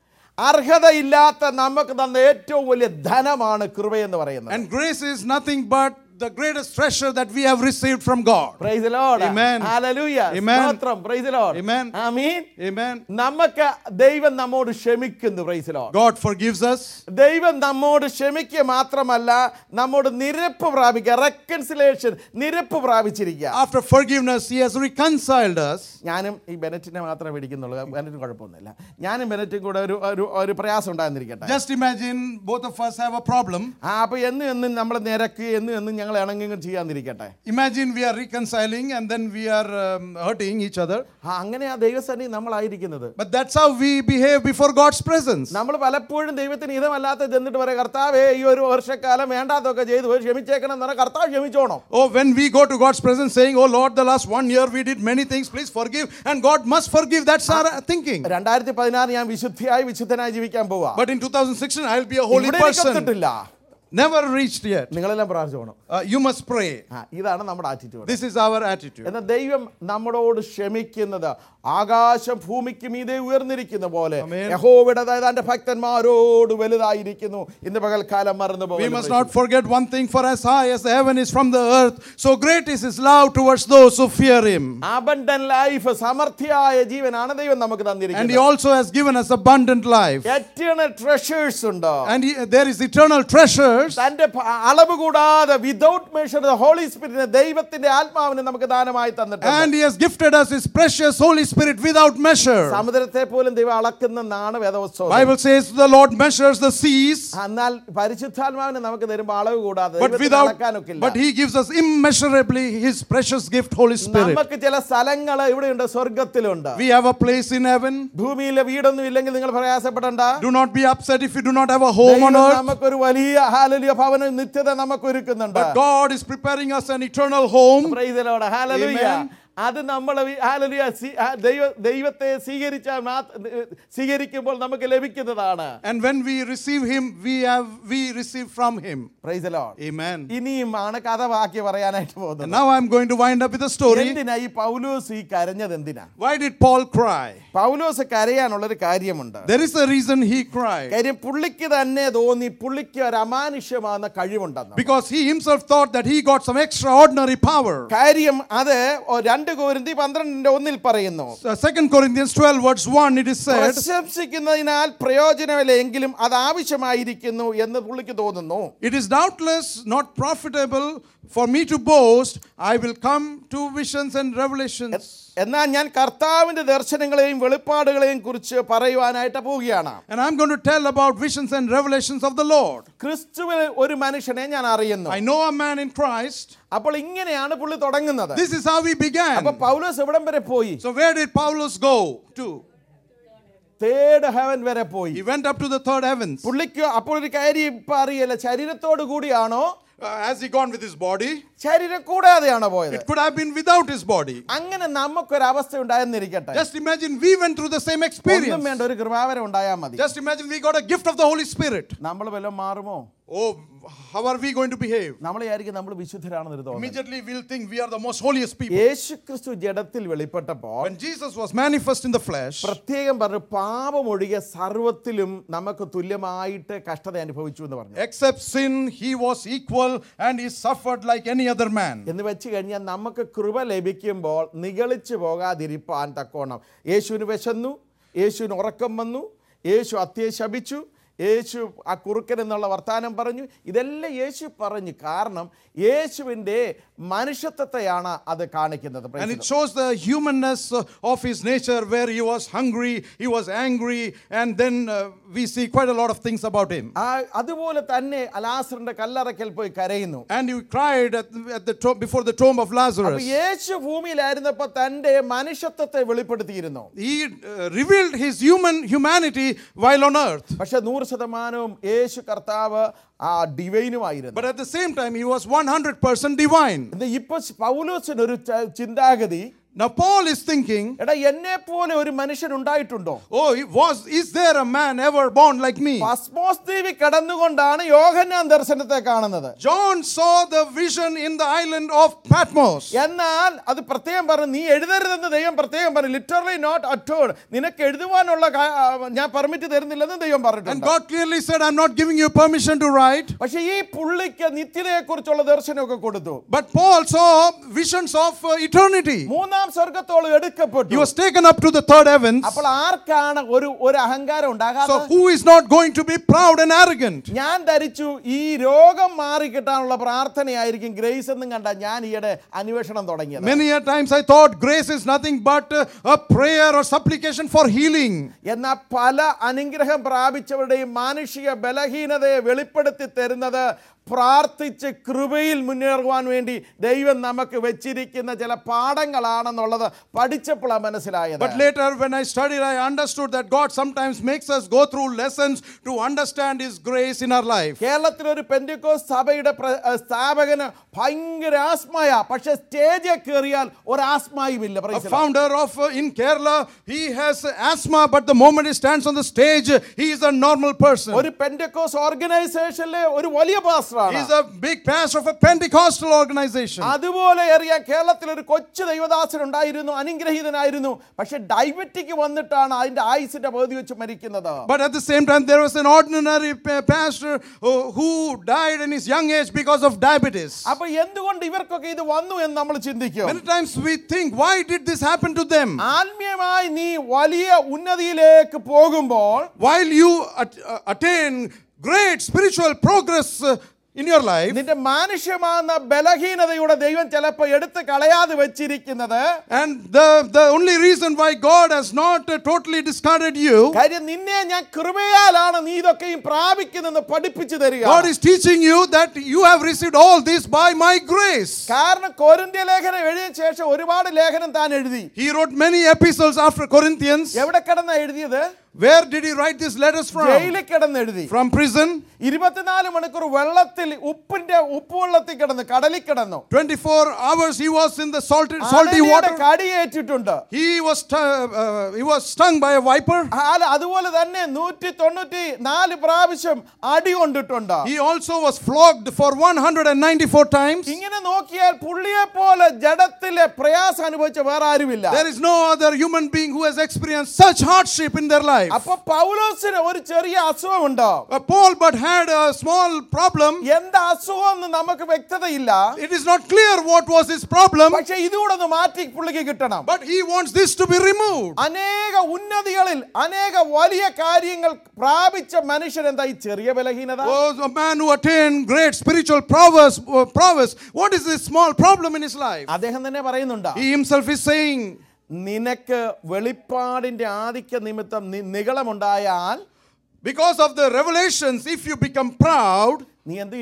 അർഹതയില്ലാത്ത നമുക്ക് തന്ന ഏറ്റവും വലിയ ധനമാണ് കൃപയെന്ന് പറയുന്നത് And grace is nothing but the greatest treasure that we have received from God. Praise Lord Amen. Hallelujah Amen. സ്തോത്രം praise Lord Amen. Amen Amen. നമുക്ക് ദൈവം നമ്മോട് ക്ഷമിക്കുന്നു praise Lord God forgives us. ദൈവം നമ്മോട് ക്ഷമിക്കുക മാത്രമല്ല നമ്മോട് നിരപ്പ് പ്രാപിക്കുക റെക്കൺസിലേഷൻ നിരപ്പ് പ്രാപിച്ചിരിക്കുക After forgiveness, He has reconciled us. ഞാനും ഈ ബെനറ്റിനെ മാത്രമേ പിടിക്കുന്നുള്ളൂ ബെനറ്റിന് കുഴപ്പമൊന്നുമില്ല ഞാനും ബെനറ്റും കൂടെ ഒരു ഒരു ഒരു പ്രയാസം ഉണ്ടായിരുന്നിരിക്കട്ടെ Just imagine both of us have a problem. ആ അപ്പൊ എന്നും എന്നും നമ്മൾ നിരക്ക് എന്നും എന്നും ഞങ്ങൾ ഇണങ്ങും ചെയ്യാന്നിരിക്കട്ടെ Imagine we are reconciling and then we are um, hurting each other. ആ അങ്ങനെ ആ ദൈവസന്നി നമ്മളായിരിക്കുന്നത് But that's how we behave before God's presence. നമ്മൾ പലപ്പോഴും ദൈവത്തിന് ഇതമല്ലാത്ത ചെന്നിട്ട് പറയാം കർത്താവേ ഈ ഒരു വർഷക്കാലം വേണ്ടാത്തൊക്കെ ചെയ്തു പോയി ക്ഷമിച്ചേക്കണം എന്ന് പറഞ്ഞാൽ കർത്താവ് ക്ഷമിച്ചോണം Oh, when we go to God's presence saying, Oh Lord, the last one year we did many things, please forgive. And God must forgive. That's our thinking. രണ്ടായിരത്തി പതിനാറ് ഞാൻ വിശുദ്ധിയായി വിശുദ്ധനായി ജീവിക്കാൻ പോവാ But in 2016, I'll be a holy ഇവിടെ person. എനിക്കെത്തിട്ടില്ല Never reached yet. നിങ്ങളെല്ലാം പ്രാർത്ഥിച്ചോണം Uh, you must pray. ആ ഇതാണ് നമ്മുടെ attitude This is our attitude. എന്നാൽ ദൈവം നമ്മളോട് ക്ഷമിക്കുന്നത് ആകാശം ഭൂമിക്ക് മീതെ ഉയർന്നിരിക്കുന്ന പോലെ Amen. യഹോവയുടെ തന്റെ ഭക്തന്മാരോട് വലുതായിരിക്കുന്നു ഇന്ന് പകൽക്കാലം മറന്നു We must പോകുന്നു not forget one thing, for as high as the heaven is from the earth, so great is his love towards those who fear him. Abundant life സമൃദ്ധിയായ ജീവനാണ് ദൈവം നമുക്ക് And he തന്നിരിക്കുന്നത് also has given us abundant life. Eternal treasures ഉണ്ട് And he- there is eternal treasures. തന്റെ ഭ- അളവ് കൂടാതെ വിതൗട്ട് മെഷർ ഹോളി സ്പിരിറ്റിനെ ദൈവത്തിന്റെ ആത്മാവിനെ നമുക്ക് ദാനമായി തന്നിട്ടുണ്ട് And he has gifted us his precious Holy Spirit without measure. സമുദ്രത്തെ പോലും ദൈവം അളക്കുന്നെന്നാണ് വേദവസ്തവം Bible says the Lord measures the seas, എന്നാൽ പരിശുദ്ധാത്മാവിനെ നമുക്ക് തരുമ്പോൾ അളവ് കൂടാതെ but ദൈവത്തിന് without അളക്കാനൊക്കില്ല but he gives us immeasurably his precious gift, Holy Spirit. നമുക്ക് ചില സ്ഥലങ്ങൾ ഇവിടെയുണ്ട് സ്വർഗത്തിലുണ്ട് We have a place in heaven. ഭൂമിയിലെ വീടൊന്നും ഇല്ലെങ്കിൽ നിങ്ങൾ പ്രയാസപ്പെടണ്ട Do not be upset if you do not have a home on ദൈവം earth. നമുക്കൊരു വലിയ ഹാലലിയ ഭവന നിത്യത നമുക്ക് ഒരുക്കുന്നുണ്ട് But God is preparing us an eternal home. Praise the Lord. Hallelujah. Amen. അത് നമ്മൾ ഹാലലിയ ദൈവ ദൈവത്തെ സ്വീകരിച്ചാൽ മാത്ര- സ്വീകരിക്കുമ്പോൾ നമുക്ക് ലഭിക്കുന്നതാണ് And when we receive him, we have we receive from him. Praise Lord Amen. ഇനിയുമാണ് കഥ ബാക്കി പറയാനായിട്ട് And പോകുന്നത് now I'm going to wind up with a story. എന്തിനാ ഈ പൗലോസ് ഈ കരഞ്ഞത് എന്തിനാ Why did Paul cry? പൗലോസ് കരയാനുള്ളൊരു കാര്യമുണ്ട് There is a reason he cried. കാര്യം പുള്ളിക്ക് തന്നെ തോന്നി പുള്ളിക്ക് ഒരു അമാനുഷ്യമാകുന്ന കഴിവുണ്ടെന്ന് Because he himself thought that he got some extraordinary power. കാര്യം അത് ഒ- രണ്ട് കോരിന്തി പന്ത്രണ്ടിന്റെ ഒന്നിൽ പറയുന്നു Uh, 2 Corinthians 12, verse 1, it is said, പ്രശംസിക്കുന്നതിനാൽ പ്രയോജനമില്ല എങ്കിലും അത് ആവശ്യമായിരിക്കുന്നു എന്ന് പുള്ളിക്ക് തോന്നുന്നു It is doubtless not profitable for me to boast. I will come to visions and revelations. എന്നാൽ ഞാൻ കർത്താവിന്റെ ദർശനങ്ങളെയും വെളിപ്പാടുകളെയും കുറിച്ച് പറയുവാനായിട്ട് പോവുകയാണ് And I'm going to tell about visions and revelations of the Lord. ക്രിസ്തുവിൽ ഒരു മനുഷ്യനെ ഞാൻ അറിയുന്നു I know a man in Christ. അപ്പോൾ ഇങ്ങനെയാണ് പുള്ളി തുടങ്ങുന്നത് This is how we began. അപ്പൊ പൗലോസ് എവിടം വരെ പോയി So, where did Paulus go to? Third heaven വരെ പോയി He went up to the third heavens. പുള്ളിക്ക് അപ്പോൾ ഒരു കാര്യം ഇപ്പൊ അറിയില്ല ശരീരത്തോടു കൂടിയാണോ Uh, has he gone with his body? ശരീരം കൂടാതെയാണ് പോയത് It could have been without his body. അങ്ങനെ നമുക്കൊരവസ്ഥ ഉണ്ടായെന്നിരിക്കട്ടെ Just imagine we went through the same ഒന്നും experience. വേണ്ട ഒരു കൃപാവരം ഉണ്ടായാൽ മതി Just imagine we got a gift of the Holy Spirit. നമ്മൾ വല്ലതും മാറുമോ Oh, how are we going to behave? നമ്മൾ വിചാരിക്കും നമ്മൾ വിശുദ്ധരാണെന്ന് തോന്നുന്നു Immediately we'll think we are the most holiest people. യേശു ക്രിസ്തു ജഡത്തിൽ വെളിപ്പെട്ടപ്പോൾ When Jesus was manifest in the flesh, പ്രത്യേകം പറഞ്ഞു പാപമൊഴികെ സർവത്തിലും നമുക്ക് തുല്യമായിട്ട് കഷ്ടത അനുഭവിച്ചു എന്ന് പറഞ്ഞു except sin, he was equal and he suffered like any other man. എന്ന് വെച്ച് കഴിഞ്ഞാൽ നമുക്ക് കൃപ ലഭിക്കുമ്പോൾ നിഗളിച്ചു പോകാതിരിപ്പാൻ തക്കോണം യേശുവിന് വിശന്നു യേശുവിന് ഉറക്കം വന്നു യേശു അത്യേ ശപിച്ചു യേശു ആ കുറുക്കൻ എന്നുള്ള വർത്താനം പറഞ്ഞു ഇതെല്ലാം യേശു പറഞ്ഞു കാരണം യേശുവിൻ്റെ മനുഷ്യത്വത്തെയാണ് അത് കാണിക്കുന്നത് Praise And the it Lord. shows the humanness uh, of his nature where he was hungry, he was angry, and then uh, we see quite a lot of things about him. ആ അതുപോലെ തന്നെ അലാസറിന്റെ കല്ലറയ്ക്കൽ പോയി കരയുന്നു And he cried at, at the to- before the tomb of അപ്പൊ Lazarus. യേശു ഭൂമിയിലായിരുന്നപ്പോ തന്റെ മനുഷ്യത്വത്തെ വെളിപ്പെടുത്തിയിരുന്നു He uh, revealed his human humanity while on earth. പക്ഷെ നൂറ് ശതമാനവും യേശു കർത്താവ് ആ ഡിവൈനുമായിരുന്നു But at the same time, he was 100% divine. ഇത് ഇപ്പൊ പൗലോസിന് ഒരു ച- ചിന്താഗതി Now, Paul is thinking, എടാ എന്നെ പോലെ ഒരു മനുഷ്യൻ ഉണ്ടായിട്ടുണ്ടോ oh, he was, is there a man ever born like me? പസ്മോസ് ദ്വീപി കടന്നുകൊണ്ടാണ് യോഹന്നാൻ ദർശനത്തെ കാണുന്നത് John saw the vision in the island of Patmos. എന്നാൽ അത് പ്രത്യേകം പറഞ്ഞു നീ എഴുതരുതെന്ന് ദൈവം പ്രത്യേകം പറഞ്ഞു ലിറ്ററലി നോട്ട് അറ്റോഡ് നിനക്ക് എഴുതുവാനുള്ള കാ- ആ, ഞാൻ പെർമിറ്റ് തരുന്നില്ലെന്ന് ദൈവം And പറഞ്ഞിട്ടുണ്ട് God clearly said, I'm not giving you permission to write. പക്ഷെ ഈ പുള്ളിക്ക് നിത്യതയെക്കുറിച്ചുള്ള ദർശനമൊക്കെ കൊടുത്തു But Paul saw visions of uh, eternity. മൂന്നാം സ്വർഗത്തോളം He എടുക്കപ്പെട്ടു was taken up to the third heavens. അപ്പോൾ ആർക്കാണ് ഒരു ഒരു അഹങ്കാരം So, ഉണ്ടാകാതെ who is not going to be proud and arrogant? ഞാൻ ധരിച്ചു ഈ രോഗം മാറിക്കിട്ടാനുള്ള പ്രാർത്ഥനയായിരിക്കും ഗ്രേസ് എന്നും കണ്ട ഞാൻ ഈയിടെ അന്വേഷണം തുടങ്ങിയത് Many a times I thought grace is nothing but uh, a prayer or supplication for healing. എന്നാൽ പല അനുഗ്രഹം പ്രാപിച്ചവരുടെയും മാനുഷിക ബലഹീനതയെ വെളിപ്പെടുത്തി തരുന്നത് പ്രാർത്ഥിച്ച് കൃപയിൽ മുന്നേറുവാൻ വേണ്ടി ദൈവം നമുക്ക് വെച്ചിരിക്കുന്ന ചില പാഠങ്ങളാണെന്നുള്ളത് പഠിച്ചപ്പോഴാണ് മനസ്സിലായത് But later, when I studied, I understood that God sometimes makes us go through lessons to understand His grace in our life. കേരളത്തിൽ ഒരു പെന്റിക്കോസ് സഭയുടെ പ്ര- ഏഹ് സ്ഥാപകന് ഭയങ്കര ആസ്മയ പക്ഷെ സ്റ്റേജിൽ കയറിയാൽ ഒരു ആസ്മയുമില്ല A Praise the Lord. founder of uh, in Kerala, he has asthma, but the moment he stands on the stage, he is a normal person. ഒരു പെന്റിക്കോസ് ഓർഗനൈസേഷനിലെ ഒരു വലിയ പാസ്റ്ററാണ് He's a big pastor of a Pentecostal organization. അതുപോലെ അറിയാം കേരളത്തിൽ ഒരു കൊച്ചു ദൈവദാസൻ ഉണ്ടായിരുന്നു അനുഗ്രഹീതനായിരുന്നു പക്ഷെ ഡയബറ്റിക് വന്നിട്ടാണ് അതിന്റെ ആയുസിന്റെ പകുതി വെച്ച് മരിക്കുന്നത് But at the same time, there was an ordinary pa- pastor who, who died in his young age because of diabetes. അപ്പൊ എന്തുകൊണ്ട് ഇവർക്കൊക്കെ ഇത് വന്നു എന്ന് നമ്മൾ ചിന്തിക്കും Many times we think, why did this happen to them? ആത്മീയമായി നീ വലിയ ഉന്നതിയിലേക്ക് പോകുമ്പോൾ While you at- uh, attain great spiritual progress uh, in your life, നിന്റെ മാനുഷ്യമാകുന്ന ബലഹീനതയുടെ ദൈവം ചിലപ്പോൾ എടുത്ത് കളയാതെ വെച്ചിരിക്കുന്നത് and the, the only reason why God has not uh, totally discarded you, കാര്യം നിന്നെ ഞാൻ കൃപയാലാണ് നീ ഇതൊക്കെയും പ്രാപിക്കുന്നെന്ന് പഠിപ്പിച്ചു തരിക God is teaching you that you have received all this by my grace. കാരണം കോരിന്ത്യ ലേഖനം എഴുതിയ ശേഷം ഒരുപാട് ലേഖനം താൻ എഴുതി He wrote many epistles after Corinthians. എവിടെ കിടന്ന എഴുതിയത് Where did he write these letters from? ജയിലിൽ കിടന്ന് എഴുതി From prison. ഇരുപത്തിനാല് മണിക്കൂർ വെള്ളത്തിൽ ഉപ്പിന്റെ ഉപ്പ് വെള്ളത്തിൽ കിടന്ന് കടലിൽ കിടന്നു 24 hours he was in the salty, salty ആനയുടെ water. കടിയേറ്റിട്ടുണ്ട് He was, stu- uh, he was stung by a viper. ആ- അതുപോലെ തന്നെ നൂറ്റി തൊണ്ണൂറ്റി നാല് പ്രാവശ്യം അടി കൊണ്ടിട്ടുണ്ട് He also was flogged for 194 times. ഇങ്ങനെ നോക്കിയാൽ പുള്ളിയെ പോലെ ജഡത്തിലെ പ്രയാസം അനുഭവിച്ച വേറെ ആരുമില്ല There is no other human being who has experienced such hardship in their life. അപ്പൊ പൗലോസിന് ഒരു ചെറിയ അസുഖമുണ്ടോ Uh, Paul but had a small problem. എന്താ അസുഖം എന്ന് നമുക്ക് വ്യക്തതയില്ല It is not clear what was his problem, പക്ഷെ ഇതുകൂടെ ഒന്ന് മാറ്റി പുള്ളിക്ക് കിട്ടണം but he wants this to be removed. അനേക ഉന്നതികളിൽ അനേക വലിയ കാര്യങ്ങൾ പ്രാപിച്ച മനുഷ്യൻ എന്താ ഈ ചെറിയ ബലഹീനത Oh, a man who attained great spiritual prowess, uh, prowess. What is this small problem in his life? അദ്ദേഹം തന്നെ പറയുന്നുണ്ട് He himself is saying, നിനക്ക് വെളിപ്പാടിന്റെ ആധിക്യ നിമിത്തം നി- നിഗളമുണ്ടായാൽ because of the revelations, if you become proud, നീ എന്ത് ചെയ്യും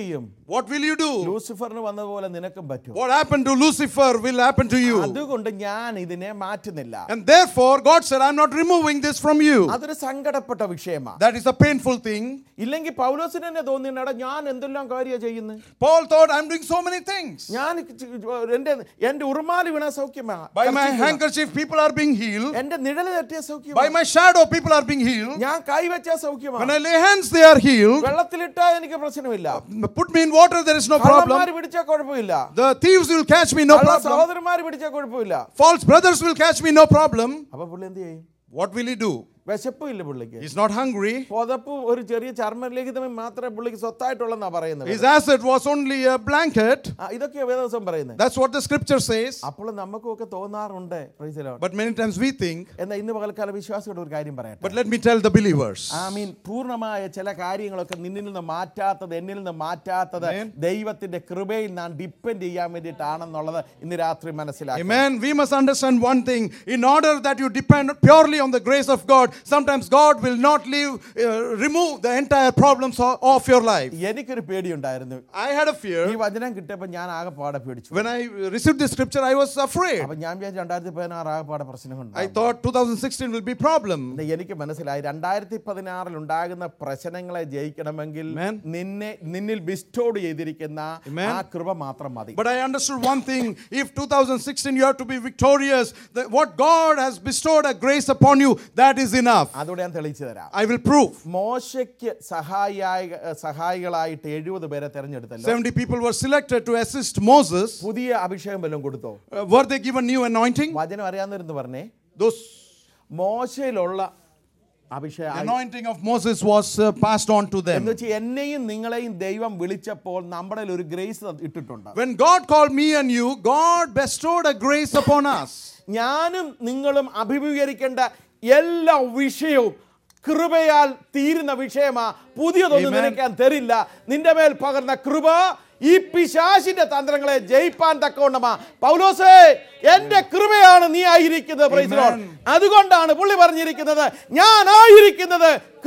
What will you do? ലൂസിഫറിന് വന്നതുപോലെ നിനക്കും പറ്റും What happened to Lucifer will happen to you. അതുകൊണ്ട് ഞാൻ ഇതിനെ മാറ്റുന്നില്ല And therefore, God said, I'm not removing this from you. അതൊരു സങ്കടപ്പെട്ട വിഷയമാണ് That is a painful thing. ഇല്ലെങ്കിൽ പൗലോസിന് തന്നെ തോന്നിയടാ ഞാൻ എന്തെല്ലാം കാര്യമാണ് ചെയ്യുന്നത് Paul thought, I'm doing so many things. ഞാൻ എന്റെ എന്റെ ഉറുമാല് വീണ സൗഖ്യമാ By my കർച്ചീഫ് വീണ. handkerchief, people are being healed. എന്റെ നിഴല് തട്ടിയ By സൗഖ്യമാ my shadow, people are being healed. ഞാൻ കൈവച്ച സൗഖ്യമാ When I lay hands, they are healed. വെള്ളത്തിലിട്ടാ എനിക്ക് പ്രശ്നമില്ല Put me in water, there is no problem. കള്ളന്മാര് പിടിച്ചാൽ കുഴപ്പമില്ല The thieves will catch me, no കള്ള problem. സഹോദരന്മാര് പിടിച്ചാൽ കുഴപ്പമില്ല False brothers will catch me, no problem. അപ്പൊ പുള്ളി എന്ത് ചെയ്യും What will he do? വിശപ്പും ഇല്ല പുള്ളിക്ക് He's not hungry. പുതപ്പും ഒരു ചെറിയ ചർമ്മലേഖിതമേ മാത്രമേ പുള്ളിക്ക് സ്വത്തായിട്ടുള്ളെന്നാ പറയുന്നത് His asset was only a blanket. ആ, ഇതൊക്കെയാ വേദവസം പറയുന്നത് That's what the scripture says. അപ്പോൾ നമുക്കൊക്കെ തോന്നാറുണ്ട് praise the Lord. But many times we think, എന്നാ ഇന്ന് പകൽക്കാല വിശ്വാസികളുടെ ഒരു കാര്യം പറയട്ടെ but let me tell the believers. I mean പൂർണ്ണമായ ചില കാര്യങ്ങളൊക്കെ നിന്നിൽ നിന്ന് മാറ്റാത്തത് എന്നിൽ നിന്ന് മാറ്റാത്തത് ദൈവത്തിന്റെ കൃപയിൽ നാം ഡിപ്പെൻഡ് ചെയ്യാൻ വേണ്ടിയിട്ടാണെന്നുള്ളത് ഇന്ന് രാത്രി മനസ്സിലാക്കി Amen. We must understand one thing. In order that you depend purely on the grace of God, sometimes God will not leave, uh, remove the entire problems of, of your life. എനിക്കൊരു പേടിയുണ്ടായിരുന്നു I had a ഈ fear. വചനം കിട്ടിയപ്പോൾ ഞാൻ ആകെ പാടെ പേടിച്ചു When I received this scripture, I was afraid. അപ്പൊ ഞാൻ വിചാരിച്ചു രണ്ടായിരത്തി പതിനാറ് ആകെ പാടെ പ്രശ്നമുണ്ട് I thought 2016 will be problem. എനിക്ക് മനസ്സിലായി രണ്ടായിരത്തി പതിനാറിൽ ഉണ്ടാകുന്ന പ്രശ്നങ്ങളെ ജയിക്കണമെങ്കിൽ Amen. നിന്നെ നിന്നിൽ ബിസ്റ്റോഡ് ചെയ്തിരിക്കുന്ന Amen. ആ കൃപ മാത്രം മതി But I understood one thing. If 2016 you have to be victorious, the, what God has bestowed a grace upon you, that is enough. അതോടെ ഞാൻ തെളിയിച്ചു തരാം I will prove. മോശയ്ക്ക് സഹായിയായ സഹായികളായിട്ട് എഴുപത് പേരെ തെരഞ്ഞെടുത്തല്ലോ 70 people were selected to assist Moses. പുതിയ അഭിഷേകം വല്ലതും കൊടുത്തോ Uh, were they given new anointing? വചനം അറിയാവുന്നവരെന്ന് പറഞ്ഞേ Those മോശയിലുള്ള the അഭിഷേകം anointing of Moses was uh, passed on to എന്ന് them. വെച്ചാൽ എന്നെയും നിങ്ങളെയും ദൈവം വിളിച്ചപ്പോൾ നമ്മുടെ ഒരു ഗ്രേസ് ഇട്ടിട്ടുണ്ട് When God called me and you, God bestowed a grace upon us. ഞാനും നിങ്ങളും അഭിമുഖീകരിക്കേണ്ട എല്ലാ വിഷയവും കൃപയാൽ തീരുന്ന വിഷയമാ പുതിയതൊന്നും Amen. നിനക്ക് ഞാൻ തരില്ല നിന്റെ മേൽ പകർന്ന കൃപ ഈ പിശാശിന്റെ തന്ത്രങ്ങളെ ജയിപ്പാൻ തക്കവണ്ണമാ പൗലോസേ എന്റെ കൃപയാണ് നീ ആയിരിക്കുന്നത് praise the Lord. Amen. അതുകൊണ്ടാണ് പുള്ളി പറഞ്ഞിരിക്കുന്നത് ഞാൻ ആയിരിക്കുന്നത്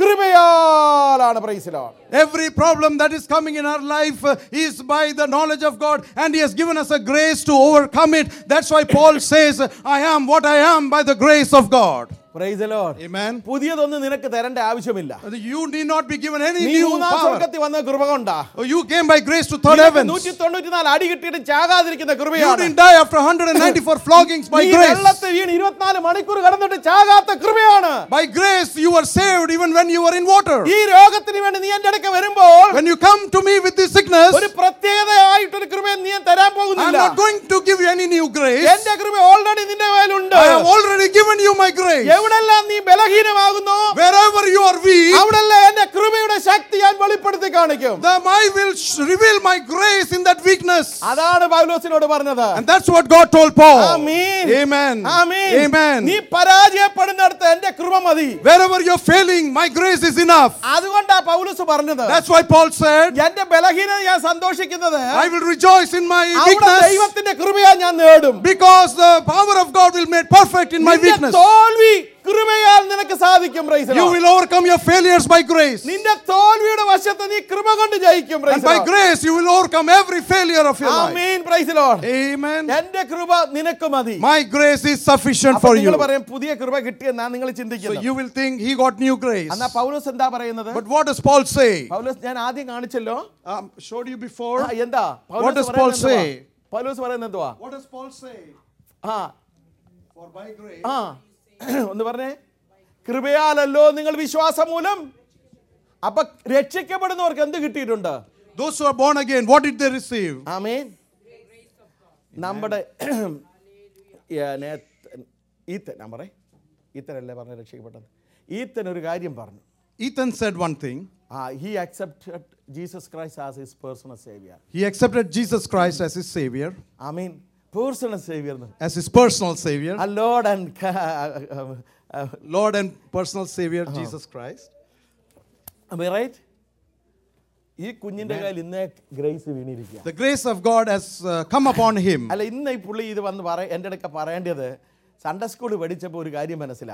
കൃപയാലാണ് praise Lord Every problem that is coming in our life uh, is by the knowledge of God, and He has given us a grace to overcome it. That's why Paul says, I am what I am by the grace of God. Praise Lord Amen. പുതിയതൊന്നും നിനക്ക് തരേണ്ട ആവശ്യമില്ല You need not be given any നീ new മൂന്നാം power. സ്വർഗത്തിൽ വന്ന കൃപ കൊണ്ടാ Oh, You came by grace to third heavens. നൂറ്റി തൊണ്ണൂറ്റിനാല് അടി കിട്ടിയിട്ട് ചാകാതിരിക്കുന്ന You കൃപയാണ് didn't die after 194 floggings by നീ grace. വെള്ളത്തിൽ വീണ് ഇരുപത്തിനാല് മണിക്കൂർ കടന്നിട്ട് ചാകാത്ത കൃപയാണ് By grace, you were saved even when you were in water. ഈ രോഗത്തിന് വേണ്ടി നീ എന്റെ അടുക്ക വരുമ്പോൾ When you come to me with this sickness, ഒരു പ്രത്യേകതയായിട്ടൊരു കൃപ നീ തരാൻ I'm പോകുന്നില്ല not going to give you any new grace. എന്റെ കൃപ ഓൾറെഡി നിന്റെ മേലുണ്ട് I have already given you my grace. എവിടെല്ലാം നീ ബലഹീനമാകുന്നു Wherever you are weak, അവിടെല്ലാം എന്റെ കൃപയുടെ ശക്തി ഞാൻ വെളിപ്പെടുത്തി കാണിക്കും the I will sh- reveal my grace in that weakness. അതാണ് പൗലോസിനോട് പറഞ്ഞത് And that's what God told Paul. Amin. Amen. Amen. Amen. നീ പരാജയപ്പെടുന്നിടത്ത് എന്റെ കൃപ മതി Wherever you're failing, my grace is enough. അതുകൊണ്ടാ പൗലോസ് പറഞ്ഞത് That's why Paul said, എന്റെ ബലഹീനത ഞാൻ സന്തോഷിക്കുന്നത് I will rejoice in my അവിടെ weakness ദൈവത്തിന്റെ കൃപയാ ഞാൻ നേടും because the power of God will make perfect in my നിന്റെ weakness. തോൽവി കൃപയാൽ നിനക്ക് സാധിക്കും praise the You Lord. will overcome your failures by grace. നിന്റെ തോൽവിയുടെ വശത്ത് നീ കൃപ കൊണ്ട് ജയിക്കും praise And the by Lord. grace, you will overcome every failure of your life. Amin praise the Lord. Amen. എന്റെ കൃപ നിനക്ക് മതി My grace is sufficient അപ്പോൾ for നിങ്ങൾ you. പറയും പുതിയ കൃപ കിട്ടിയെന്നാ നിങ്ങൾ So ചിന്തിക്കുന്നത് you will think he got new grace. എന്നാ പൗലോസ് എന്താ പറയുന്നത് But what does Paul say? പൗലോസ് ഞാൻ ആദ്യം കാണിച്ചല്ലോ Um, showed you before. ആ, എന്താ What does പറയുന്നത് Paul എന്തുവാ? say? പൗലോസ് പറയുന്നത് എന്തുവാ What does Paul say? ആ For by grace. ആ ഒന്ന് പറഞ്ഞേ കൃപയാലല്ലോ നിങ്ങൾ വിശ്വാസം മൂലം അപ്പൊ രക്ഷിക്കപ്പെടുന്നവർക്ക് എന്ത് കിട്ടിയിട്ടുണ്ട് Those who are born again, what did they receive? ആമേൻ നമ്മുടെ ഈത്തൻ ഞാൻ പറയേ ഈത്തനല്ലേ പറഞ്ഞ രക്ഷിക്കപ്പെട്ടത് ഈത്തൻ ഒരു കാര്യം പറഞ്ഞു Ethan said one thing. ആ he accepted Jesus Christ as his personal saviour He accepted Jesus Christ as his Savior, I mean personal saviour as his personal Savior, ആ Lord and Lord and personal Savior, Jesus Christ. Right ഈ കുഞ്ഞിന്റെ കയ്യിൽ ഇന്നേ grace വീണിരിക്കുക The grace of God has uh, come upon him. അല്ല ഇന്ന് ഈ പുള്ളി ഇത് വന്ന് പറ എൻ്റെ അടുക്ക പറയേണ്ടത് സൺഡേ സ്കൂളിൽ പഠിച്ചപ്പോൾ ഒരു കാര്യം മനസ്സിലായി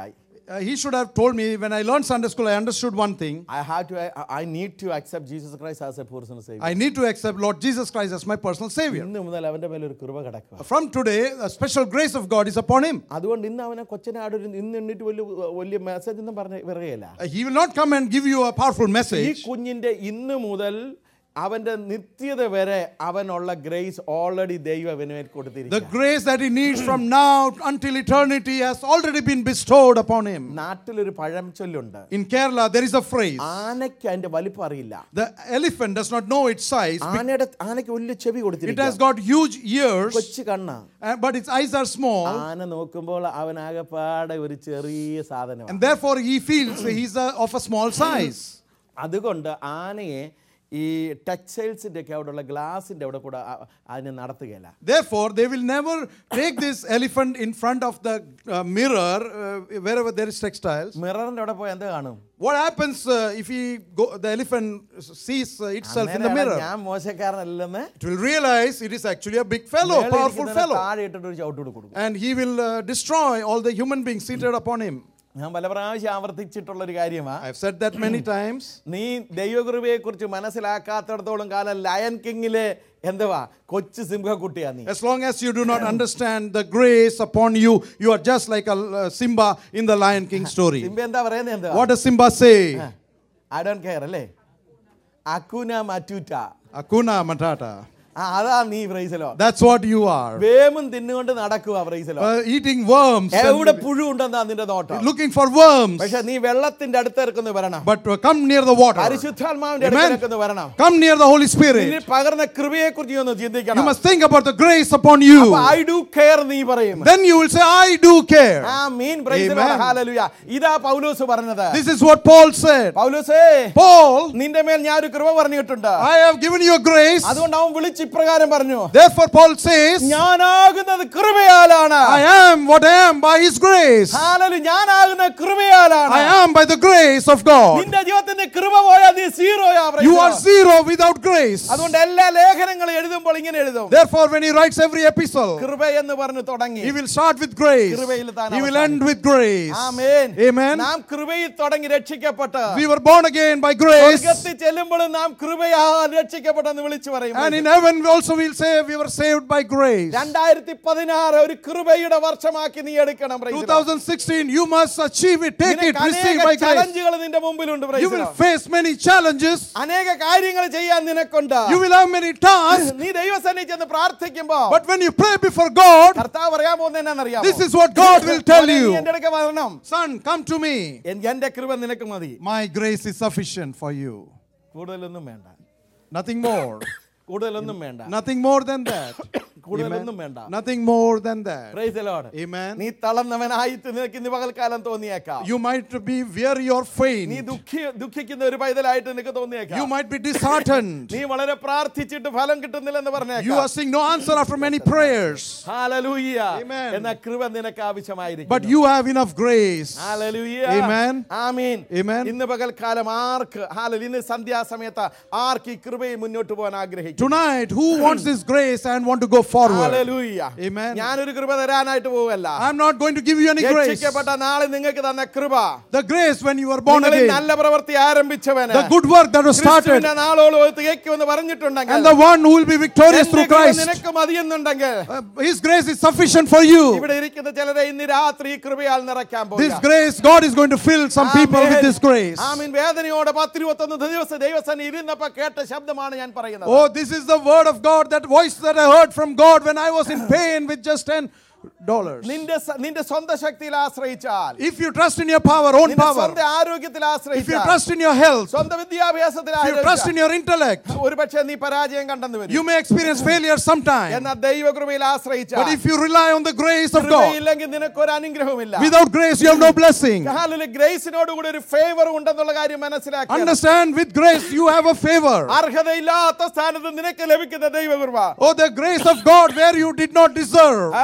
Uh, he should have told me when I learned Sunday school, I understood one thing. I have to, I, I need to accept Jesus Christ as a personal savior. I need to accept Lord Jesus Christ as my personal Savior. ഇന്ന് മുതൽ അവന്റെ മേലെ ഒരു കൃപ കിടക്കുക From today, a special grace of God is upon him. അതുകൊണ്ട് ഇന്ന് അവനെ കൊച്ചനാട് ഒരു ഇന്ന് എണ്ണിട്ട് വലിയ വലിയ മെസ്സേജ് ഒന്നും പറഞ്ഞ വിറകയില്ല Uh, He will not come and give you a powerful ഈ message. കുഞ്ഞിന്റെ ഇന്ന് മുതൽ അവന്റെ നിത്യത വരെ അവനുള്ള ഗ്രേസ് ഓൾറെഡി ദൈവം അവന് The കൊടുത്തിരിക്കും grace that he needs from now until eternity has already been bestowed upon him. നാട്ടിലൊരു പഴംചൊല്ലുണ്ട് In Kerala, there is a phrase ആനയ്ക്ക് അതിന്റെ വലിപ്പം അറിയില്ല the elephant does not know its size, ആനയുടെ ആനയ്ക്ക് വലിയ ചെവി it has കൊടുത്തിരിക്കും got huge ears, കൊച്ചു കണ്ണ uh, but its eyes are small, ആന നോക്കുമ്പോൾ അവനാകെപ്പാടെ ഒരു ചെറിയ സാധനമാണ് and therefore he feels he's a, of a small size. അതുകൊണ്ട് ആനയെ ഈ ടെക്സ്റ്റൈൽസിന്റെ ഒക്കെ അവിടെയുള്ള ഗ്ലാസിന്റെ അവിടെ കൂടെ അ- അതിനെ നടത്തുകയില്ല Therefore, they will never take this elephant in front of the uh, mirror uh, wherever there is textiles. മിററിന്റെ അവിടെ പോയി എന്താ കാണും What happens uh, if he go, the elephant sees uh, itself in the അന്നേരമാണ് mirror? ഞാൻ മോശക്കാരനല്ലെന്ന് It will realize it is actually a big fellow, മേളിൽ powerful ഇരിക്കുന്നവനെ fellow, താഴെ ഇട്ടിട്ട് ഒരു ചവിട്ടൂട് കൊടുക്കും and he will uh, destroy all the human beings seated upon him. ഞാൻ പല പ്രാവശ്യം ആവർത്തിച്ചിട്ടുള്ള ഒരു കാര്യമാ I've said that many times. നീ ദൈവകൃപയെ കുറിച്ച് മനസ്സിലാക്കാത്തടത്തോളം കാലം ലയൺ കിങ്ങിലെ എന്തുവാ കൊച്ചു സിംഹക്കുട്ടിയാ നീ As long as you do not understand the grace upon you, you are just like a uh, Simba in the Lion King story. Simba എന്താ പറയുന്നത് എന്താ What does Simba say? I don't care അല്ലേ അക്കുന മറ്റൂറ്റ Akuna Matata. ആ അതാ നീ പ്രൈസലോ That's what you are. വേമും തിന്നുകൊണ്ട് നടക്കുക പ്രൈസലോ Uh, eating worms, and എവിടെ പുഴു ഉണ്ടെന്നാ നിന്റെ നോട്ടം looking for worms. പക്ഷെ നീ വെള്ളത്തിന്റെ അടുത്തിറക്കുന്നു വരണം But uh, come near the water. പരിശുദ്ധാത്മാവിന്റെ Amen. അടുത്തിറക്കുന്നു വരണം Come near the Holy നിന്നിൽ Spirit. പകർന്ന കൃപയെ കുറിച്ച് ഒന്ന് You ചിന്തിക്കണം must think about the grace upon you. I do care നീ പറയും Then you will say, I do care. ആ മീൻ പ്രൈസ് Amen. ഹാലലുയ ഇതാ പൗലോസ് പറഞ്ഞത് This is what Paul said. പൗലോസേ Paul, നിന്റെ മേൽ ഞാൻ ഒരു കൃപ പറഞ്ഞിട്ടുണ്ട് I have given you a grace. അതുകൊണ്ട് അവൻ വിളിച്ച് ഇപ്രകാരം പറഞ്ഞു Therefore, Paul says, ഞാനാകുന്നത് കൃപയാലാണ് I am what I am by His grace. ഹാലലു ഞാനാകുന്ന കൃപയാലാണ് I am by the grace of God. നിന്റെ ജീവിതത്തിന്റെ കൃപ പോയാൽ നീ സീറോയാ praise You the are Lord. zero without grace. അതുകൊണ്ട് എല്ലാ ലേഖനങ്ങളും എഴുതുമ്പോൾ ഇങ്ങനെ എഴുതും Therefore, when he writes every epistle, കൃപ എന്ന് പറഞ്ഞു തുടങ്ങി he will start with grace. കൃപയിൽ താൻ He will end with grace. Amen Amen. നാം കൃപയിൽ തുടങ്ങി രക്ഷിക്കപ്പെട്ട് We were born again by grace. സ്വർഗത്തിൽ ചെല്ലുമ്പോഴും നാം കൃപയാ രക്ഷിക്കപ്പെട്ടെന്ന് വിളിച്ചു പറയും And in heaven we also will say we were saved by grace. രണ്ടായിരത്തി പതിനാറ് ഒരു കൃപയുടെ വർഷമാക്കി നീ എടുക്കണം praise the Lord. 2016, you must achieve it. Take it, നിനക്ക് receive അനേക by grace. ചലഞ്ചുകൾ നിന്റെ മുമ്പിലുണ്ട് praise You the will Lord. face many challenges. അനേക കാര്യങ്ങൾ ചെയ്യാൻ നിനക്കുണ്ട് You will have many tasks. നീ ദൈവസന്നിധി ചെന്ന് പ്രാർത്ഥിക്കുമ്പോ But when you pray before God, കർത്താവ് പറയാൻ പോകുന്ന എന്നാന്നറിയാമോ this is what God will tell മോനെ, നീ you. എന്റെ അടുക്ക വരണം Son, come to me. എൻ- എന്റെ കൃപ നിനക്ക് മതി My grace is sufficient for you. കൂടുതലൊന്നും വേണ്ട Nothing more. കൂടുതലൊന്നും വേണ്ട Nothing more than that. കൂടുതലൊന്നും വേണ്ട Nothing more than that. Praise the Lord. Amen. നീ തളർന്നവനായി നിനക്ക് ഇന്ന് പകൽക്കാലം തോന്നിയേക്കാം You might be weary or നീ faint. ദുഃഖി ദുഃഖിക്കുന്ന ഒരു പൈതലായിട്ട് നിനക്ക് You തോന്നിയേക്കാം might be disheartened. നീ വളരെ പ്രാർത്ഥിച്ചിട്ട് ഫലം കിട്ടുന്നില്ലെന്ന് You പറഞ്ഞേക്കാം are seeing no answer after many prayers. Hallelujah Amen. എന്ന കൃപ നിനക്ക് ആവശ്യമായിരിക്കും But you have enough grace. ഹാലലൂയ Amen. Amen Amen. ഇന്ന് പകൽക്കാലം ആർക്ക് ഹാലൽ ഇന്ന് സന്ധ്യാസമയത്ത് ആർക്ക് ഈ കൃപയിൽ മുന്നോട്ട് പോകാൻ ആഗ്രഹിക്കും Tonight, who wants this grace and want to go forward? Hallelujah Amen. ഞാനൊരു കൃപ തരാനായിട്ട് പോവല്ല I'm not going to give you any grace. രക്ഷിക്കപ്പെട്ട നാളെ നിങ്ങൾക്ക് തന്ന കൃപ The grace when you were born നിങ്ങളിൽ again, നല്ല പ്രവൃത്തി ആരംഭിച്ചവന് the good work that was started, ക്രിസ്തുവിന്റെ നാളോളം തികയ്ക്കുമെന്ന് പറഞ്ഞിട്ടുണ്ടെങ്കിൽ and the one who will be victorious എന്റെ through കൃപ Christ. നിനക്ക് മതിയെന്നുണ്ടെങ്കിൽ Uh, His grace is sufficient for you. ഇവിടെ ഇരിക്കുന്ന ചിലരെ ഇന്ന് രാത്രി ഈ കൃപയാൽ നിറയ്ക്കാൻ This പോകുക grace, God is going to fill some people with this grace. ആമീൻ വേദനയോടെ പത്തിരുപത്തൊന്ന് ദിവസം ദൈവസേന ഇരുന്നപ്പോ കേട്ട ശബ്ദമാണ് ഞാൻ പറയുന്നത് Oh, this is the word of God, that voice that I heard from God when I was in pain with just 10 dollars. നിന്റെ സ- നിന്റെ സ്വന്തം ശക്തിയിൽ ആശ്രയിച്ചാൽ If you trust in your power, own നിന്റെ power, സ്വന്തം ആരോഗ്യത്തിൽ if you ആശ്രയിച്ചാൽ trust in your health, സ്വന്തം വിദ്യാഭ്യാസത്തിൽ if you trust in your intellect, ഒരു പക്ഷേ നീ പരാജയം കണ്ടെന്ന് വരും you may experience failure sometime. എന്നാൽ ദൈവകൃപയിൽ ആശ്രയിച്ചാൽ But if you rely on the grace of God, കൃപയില്ലെങ്കിൽ നിനക്കൊരു അനുഗ്രഹവുമില്ല without grace, you have no blessing. Hallelujah, ഗ്രേസിനോട് കൂടി ഒരു ഫേവർ ഉണ്ടെന്നുള്ള കാര്യം മനസ്സിലാക്കി Understand, with grace, you have a favor. അർഹതയില്ലാത്ത സ്ഥാനത്ത് നിനക്ക് ലഭിക്കുന്ന ദൈവകൃപ Oh, the grace of God where you did not deserve. Hallelujah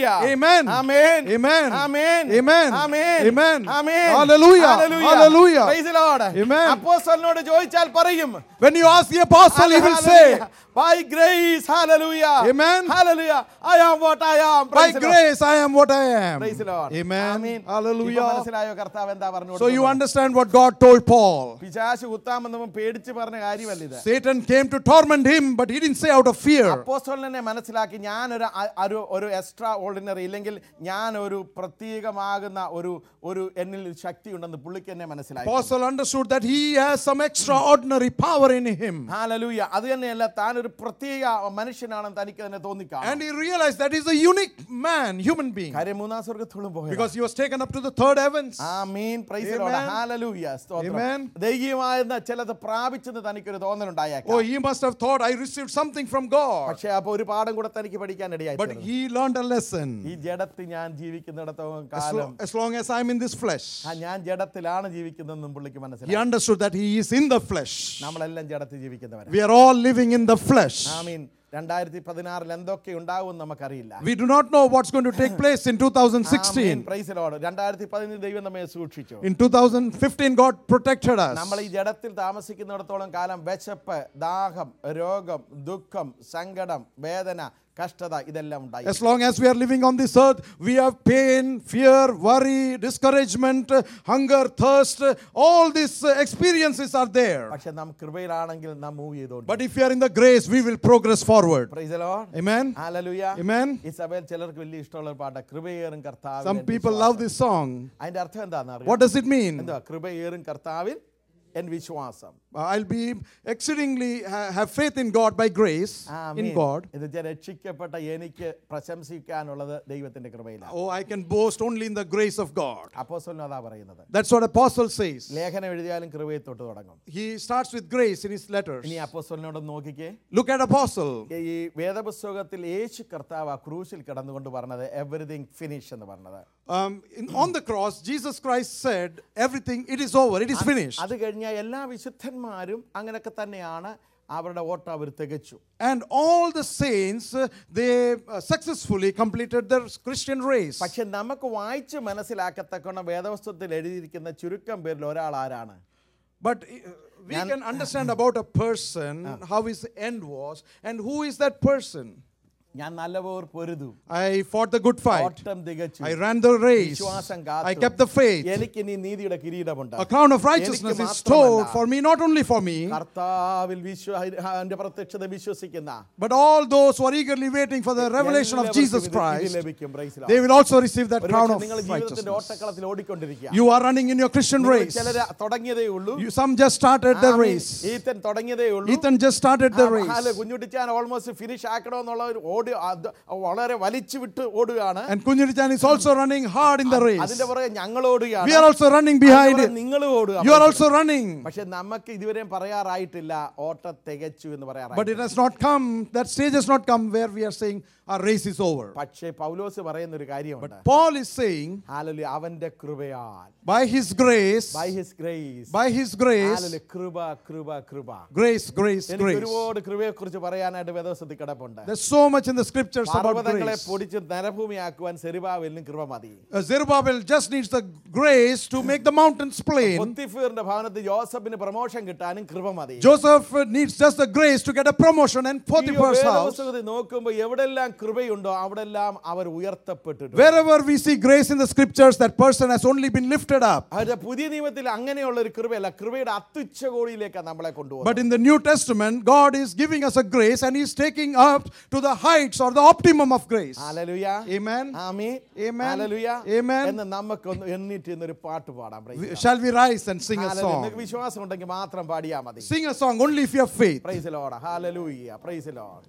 Amen. Amen. Amen. Amen. Amen. Amen. Amen. Amen. Hallelujah. Hallelujah. Praise the Lord. Amen. അപ്പോസ്തലനോട് ചോദിച്ചാൽ പറയും When you ask the apostle, he will say, By grace, hallelujah. Amen. Hallelujah. I am what I am. By Praise the Lord. grace I am what I am. Praise the Lord. Amen. Amen. ഇപ്പൊ Hallelujah. മനസ്സിലായോ കർത്താവ് എന്താ പറഞ്ഞു So you understand what God told Paul. പിശാശ് കുത്താമെന്നവൻ പേടിച്ച് പറഞ്ഞ കാര്യമല്ല ഇത് Satan came to torment him, but he didn't say out of fear. അപ്പോസ്തലനെ മനസ്സിലാക്കി ഞാനൊരു അ- ഒരു ഒരു എക്സ്ട്രാ ഓർഡിനറി ഇല്ലെങ്കിൽ ഞാൻ ഒരു പ്രത്യേകമാകുന്ന ഒരു ഒരു എന്നിൽ ഒരു ശക്തി ഉണ്ടെന്ന് പുള്ളിക്ക് എന്നെ മനസ്സിലായി Apostle understood that he has some extraordinary power in him. Hallelujah അത് തന്നെയല്ല താൻ ഒരു പ്രത്യേക മനുഷ്യനാണെന്ന് തനിക്ക് തന്നെ തോന്നിക്കാം And he realized that he's a unique man, human being. കാര്യം മൂന്നാം സ്വർഗത്തോളം പോയത് Because he was taken up to the third heavens. Amen Amen. Hallelujah Amen. ദൈവമായിരുന്ന ചിലത് പ്രാപിച്ചെന്ന് തനിക്കൊരു Oh, തോന്നലുണ്ടായേക്കാം he must have thought I received something from God. പക്ഷെ അപ്പൊ ഒരു പാഠം കൂടെ തനിക്ക് പഠിക്കാൻ ഇടയായി But he learned a lesson. ഈ ജഡത്തിൽ ഞാൻ ജീവിക്കുന്നിടത്തോളം As, കാലം lo- as long as I'm in this flesh, ആ ഞാൻ ജഡത്തിലാണ് ജീവിക്കുന്നതെന്നും പുള്ളിക്ക് he മനസ്സിലായി understood that he is in the flesh. നമ്മളെല്ലാം ജഡത്തിൽ ജീവിക്കുന്നവരാണ് We are all living in the flesh. ആമീൻ രണ്ടായിരത്തി പതിനാറിൽ എന്തൊക്കെ ഉണ്ടാവും നമുക്കറിയില്ല We do not know what's going to take place in 2016. പ്രൈസിലോട് രണ്ടായിരത്തി പതിനഞ്ച് ദൈവം നമ്മെ സൂക്ഷിച്ചു In 2015, God protected നമ്മൾ us. ഈ ജഡത്തിൽ താമസിക്കുന്നിടത്തോളം കാലം വിശപ്പ് ദാഹം രോഗം ദുഃഖം സങ്കടം വേദന കഷ്ടത ഇതെല്ലാം ഉണ്ടായി As long as we are living on this earth, we have pain, fear, worry, discouragement, hunger, thirst. All these uh, experiences are there. പക്ഷെ നാം കൃപയിലാണെങ്കിൽ നാം മൂവ് ചെയ്തോണ്ട് But if we are in the grace, we will progress forward. Praise lord Amen. Hallelujah Amen. ഇസബേൽ ചിലർക്ക് വലിയ ഇഷ്ടമുള്ള ഒരു പാട്ട് കൃപയേറും കർത്താവിൽ Some എൻ people വിശ്വാസം." love this song. അതിന്റെ അർത്ഥം എന്താണെന്ന് അറിയാം What does it mean? എന്താ കൃപയേറും കർത്താവിൽ എൻ വിശ്വാസം I'll be exceedingly ha- have faith in God by grace in Amin. God. ഇത് വെച്ചാൽ രക്ഷിക്കപ്പെട്ട എനിക്ക് പ്രശംസിക്കാനുള്ളത് ദൈവത്തിന്റെ കൃപയിലാണ് Oh, I can boast only in the grace of God. അപ്പോസ്തലനും അതാ പറയുന്നത് That's what Apostle says. ലേഖനം എഴുതിയാലും കൃപയെ തൊട്ട് തുടങ്ങും He starts with grace in his letters. ഇനി അപ്പോസ്തലനോട് നോക്കിക്കേ Look at Apostle. ഈ വേദപുസ്തകത്തിൽ യേശു കർത്താവ് ആ ക്രൂശിൽ കിടന്നുകൊണ്ട് പറഞ്ഞത് എവറിഥിങ് ഫിനിഷ് എന്ന് പറഞ്ഞത് Um, in, on the cross, Jesus Christ said, Everything, it is over, it is finished. അത് കഴിഞ്ഞാൽ എല്ലാ വിശുദ്ധന്മാരും അങ്ങനെയൊക്കെ തന്നെയാണ് അവരുടെ ഓട്ടം അവർ തികച്ചു And all the saints, uh, they uh, successfully completed their Christian race. പക്ഷെ നമുക്ക് വായിച്ച് മനസ്സിലാക്കത്തക്കോണം വേദവസ്തുത്തിൽ എഴുതിയിരിക്കുന്ന ചുരുക്കം പേരിൽ ഒരാൾ ആരാണ് But uh, we can understand about a person, how his end was, and who is that person. ഞാൻ നല്ലപോർ പൊരുതു I fought the good fight. ഓട്ടം തികച്ചു I ran the race. വിശ്വാസം I കാത്തു kept the faith. എനിക്ക് നീ നീതിയുടെ കിരീടമുണ്ട് A crown of righteousness is stored for me, not only for me, കർത്താവിൽ വിശ്വ അവന്റെ പ്രത്യക്ഷത വിശ്വസിക്കുന്ന but all those who are eagerly waiting for the revelation of എല്ലാവർക്കും Jesus ഇത് ഇത് Christ. ലഭിക്കും Praise the Lord. They will also receive that crown ഒരുപക്ഷെ of നിങ്ങൾ ജീവിതത്തിന്റെ righteousness. ഓട്ടക്കളത്തിൽ ഓടിക്കൊണ്ടിരിക്കുക You are running in your Christian race. ചിലര് തുടങ്ങിയതേ ഉള്ളൂ You, some just started the Amin. race. ഈത്തൻ തുടങ്ങിയതേ ഉള്ളൂ Ethan just started the race. കുഞ്ഞുട്ടിച്ചാൻ almost finish ആക്കണമെന്നുള്ള ഒരു ഓടി അത് വളരെ വലിച്ചു വിട്ട് ഓടുകയാണ് And Kunjurichan is also running hard in the race. അതിന്റെ പുറകെ ഞങ്ങൾ ഓടുകയാണ് We are also running behind it. നിങ്ങൾ ഓടുക You are also running. പക്ഷെ നമുക്ക് ഇതുവരെയും പറയാറായിട്ടില്ല ഓട്ട തികച്ചു എന്ന് But പറയാറായി it has not come, that stage has not come where we are saying our race is over. പക്ഷേ പൗലോസ് പറയുന്ന ഒരു കാര്യമുണ്ട് Paul is saying, ഹാലലു അവന്റെ കൃപയാൽ by his grace, by his grace by his grace, hallelujah കൃപ കൃപ കൃപ grace, grace, എനിക്ക് grace. ഒരുപാട് കൃപയെ കുറിച്ച് പറയാനായിട്ട് വേദവസത്തിൽ കിടപ്പുണ്ട് There's so much in the scriptures about പർവ്വതങ്ങളെ grace. പൊടിച്ച് നരഭൂമിയാക്കുവാൻ സെരുബാബേലിനും കൃപ മതി Uh, Zerubbabel just needs the grace to make the mountains plain. പൊത്തിഫീറിന്റെ ഭവനത്തിൽ ജോസഫിന് പ്രമോഷൻ കിട്ടാനും കൃപ മതി Joseph uh, needs just the grace to get a promotion and ഈ Potiphar's house. വേദപുസ്തകത്തിൽ നോക്കുമ്പോൾ എവിടെല്ലാം കൃപയുണ്ടോ അവിടെല്ലാം അവർ ഉയർത്തപ്പെട്ടിട്ടുണ്ട് Wherever we see grace in the scriptures, that person has only been lifted up. അവരുടെ പുതിയ നിയമത്തിൽ അങ്ങനെയുള്ള ഒരു കൃപയല്ല കൃപയുടെ അത്യുച്ചകോടിയിലേക്കാണ് നമ്മളെ കൊണ്ടുപോകുന്നത് But in the New Testament, God is giving us a grace and He's taking up to the heights or the optimum of grace. Hallelujah. Amen. Amen. Amen. Hallelujah. Amen. എന്ന് നമുക്കൊന്ന് എണ്ണീറ്റ് ഇന്നൊരു പാട്ട് പാടാം Praise the Lord. Shall we rise and sing a hallelujah. song? നിങ്ങൾക്ക് വിശ്വാസം ഉണ്ടെങ്കിൽ മാത്രം പാടിയാ മതി Sing a song only if you have faith. Praise lord hallelujah praise load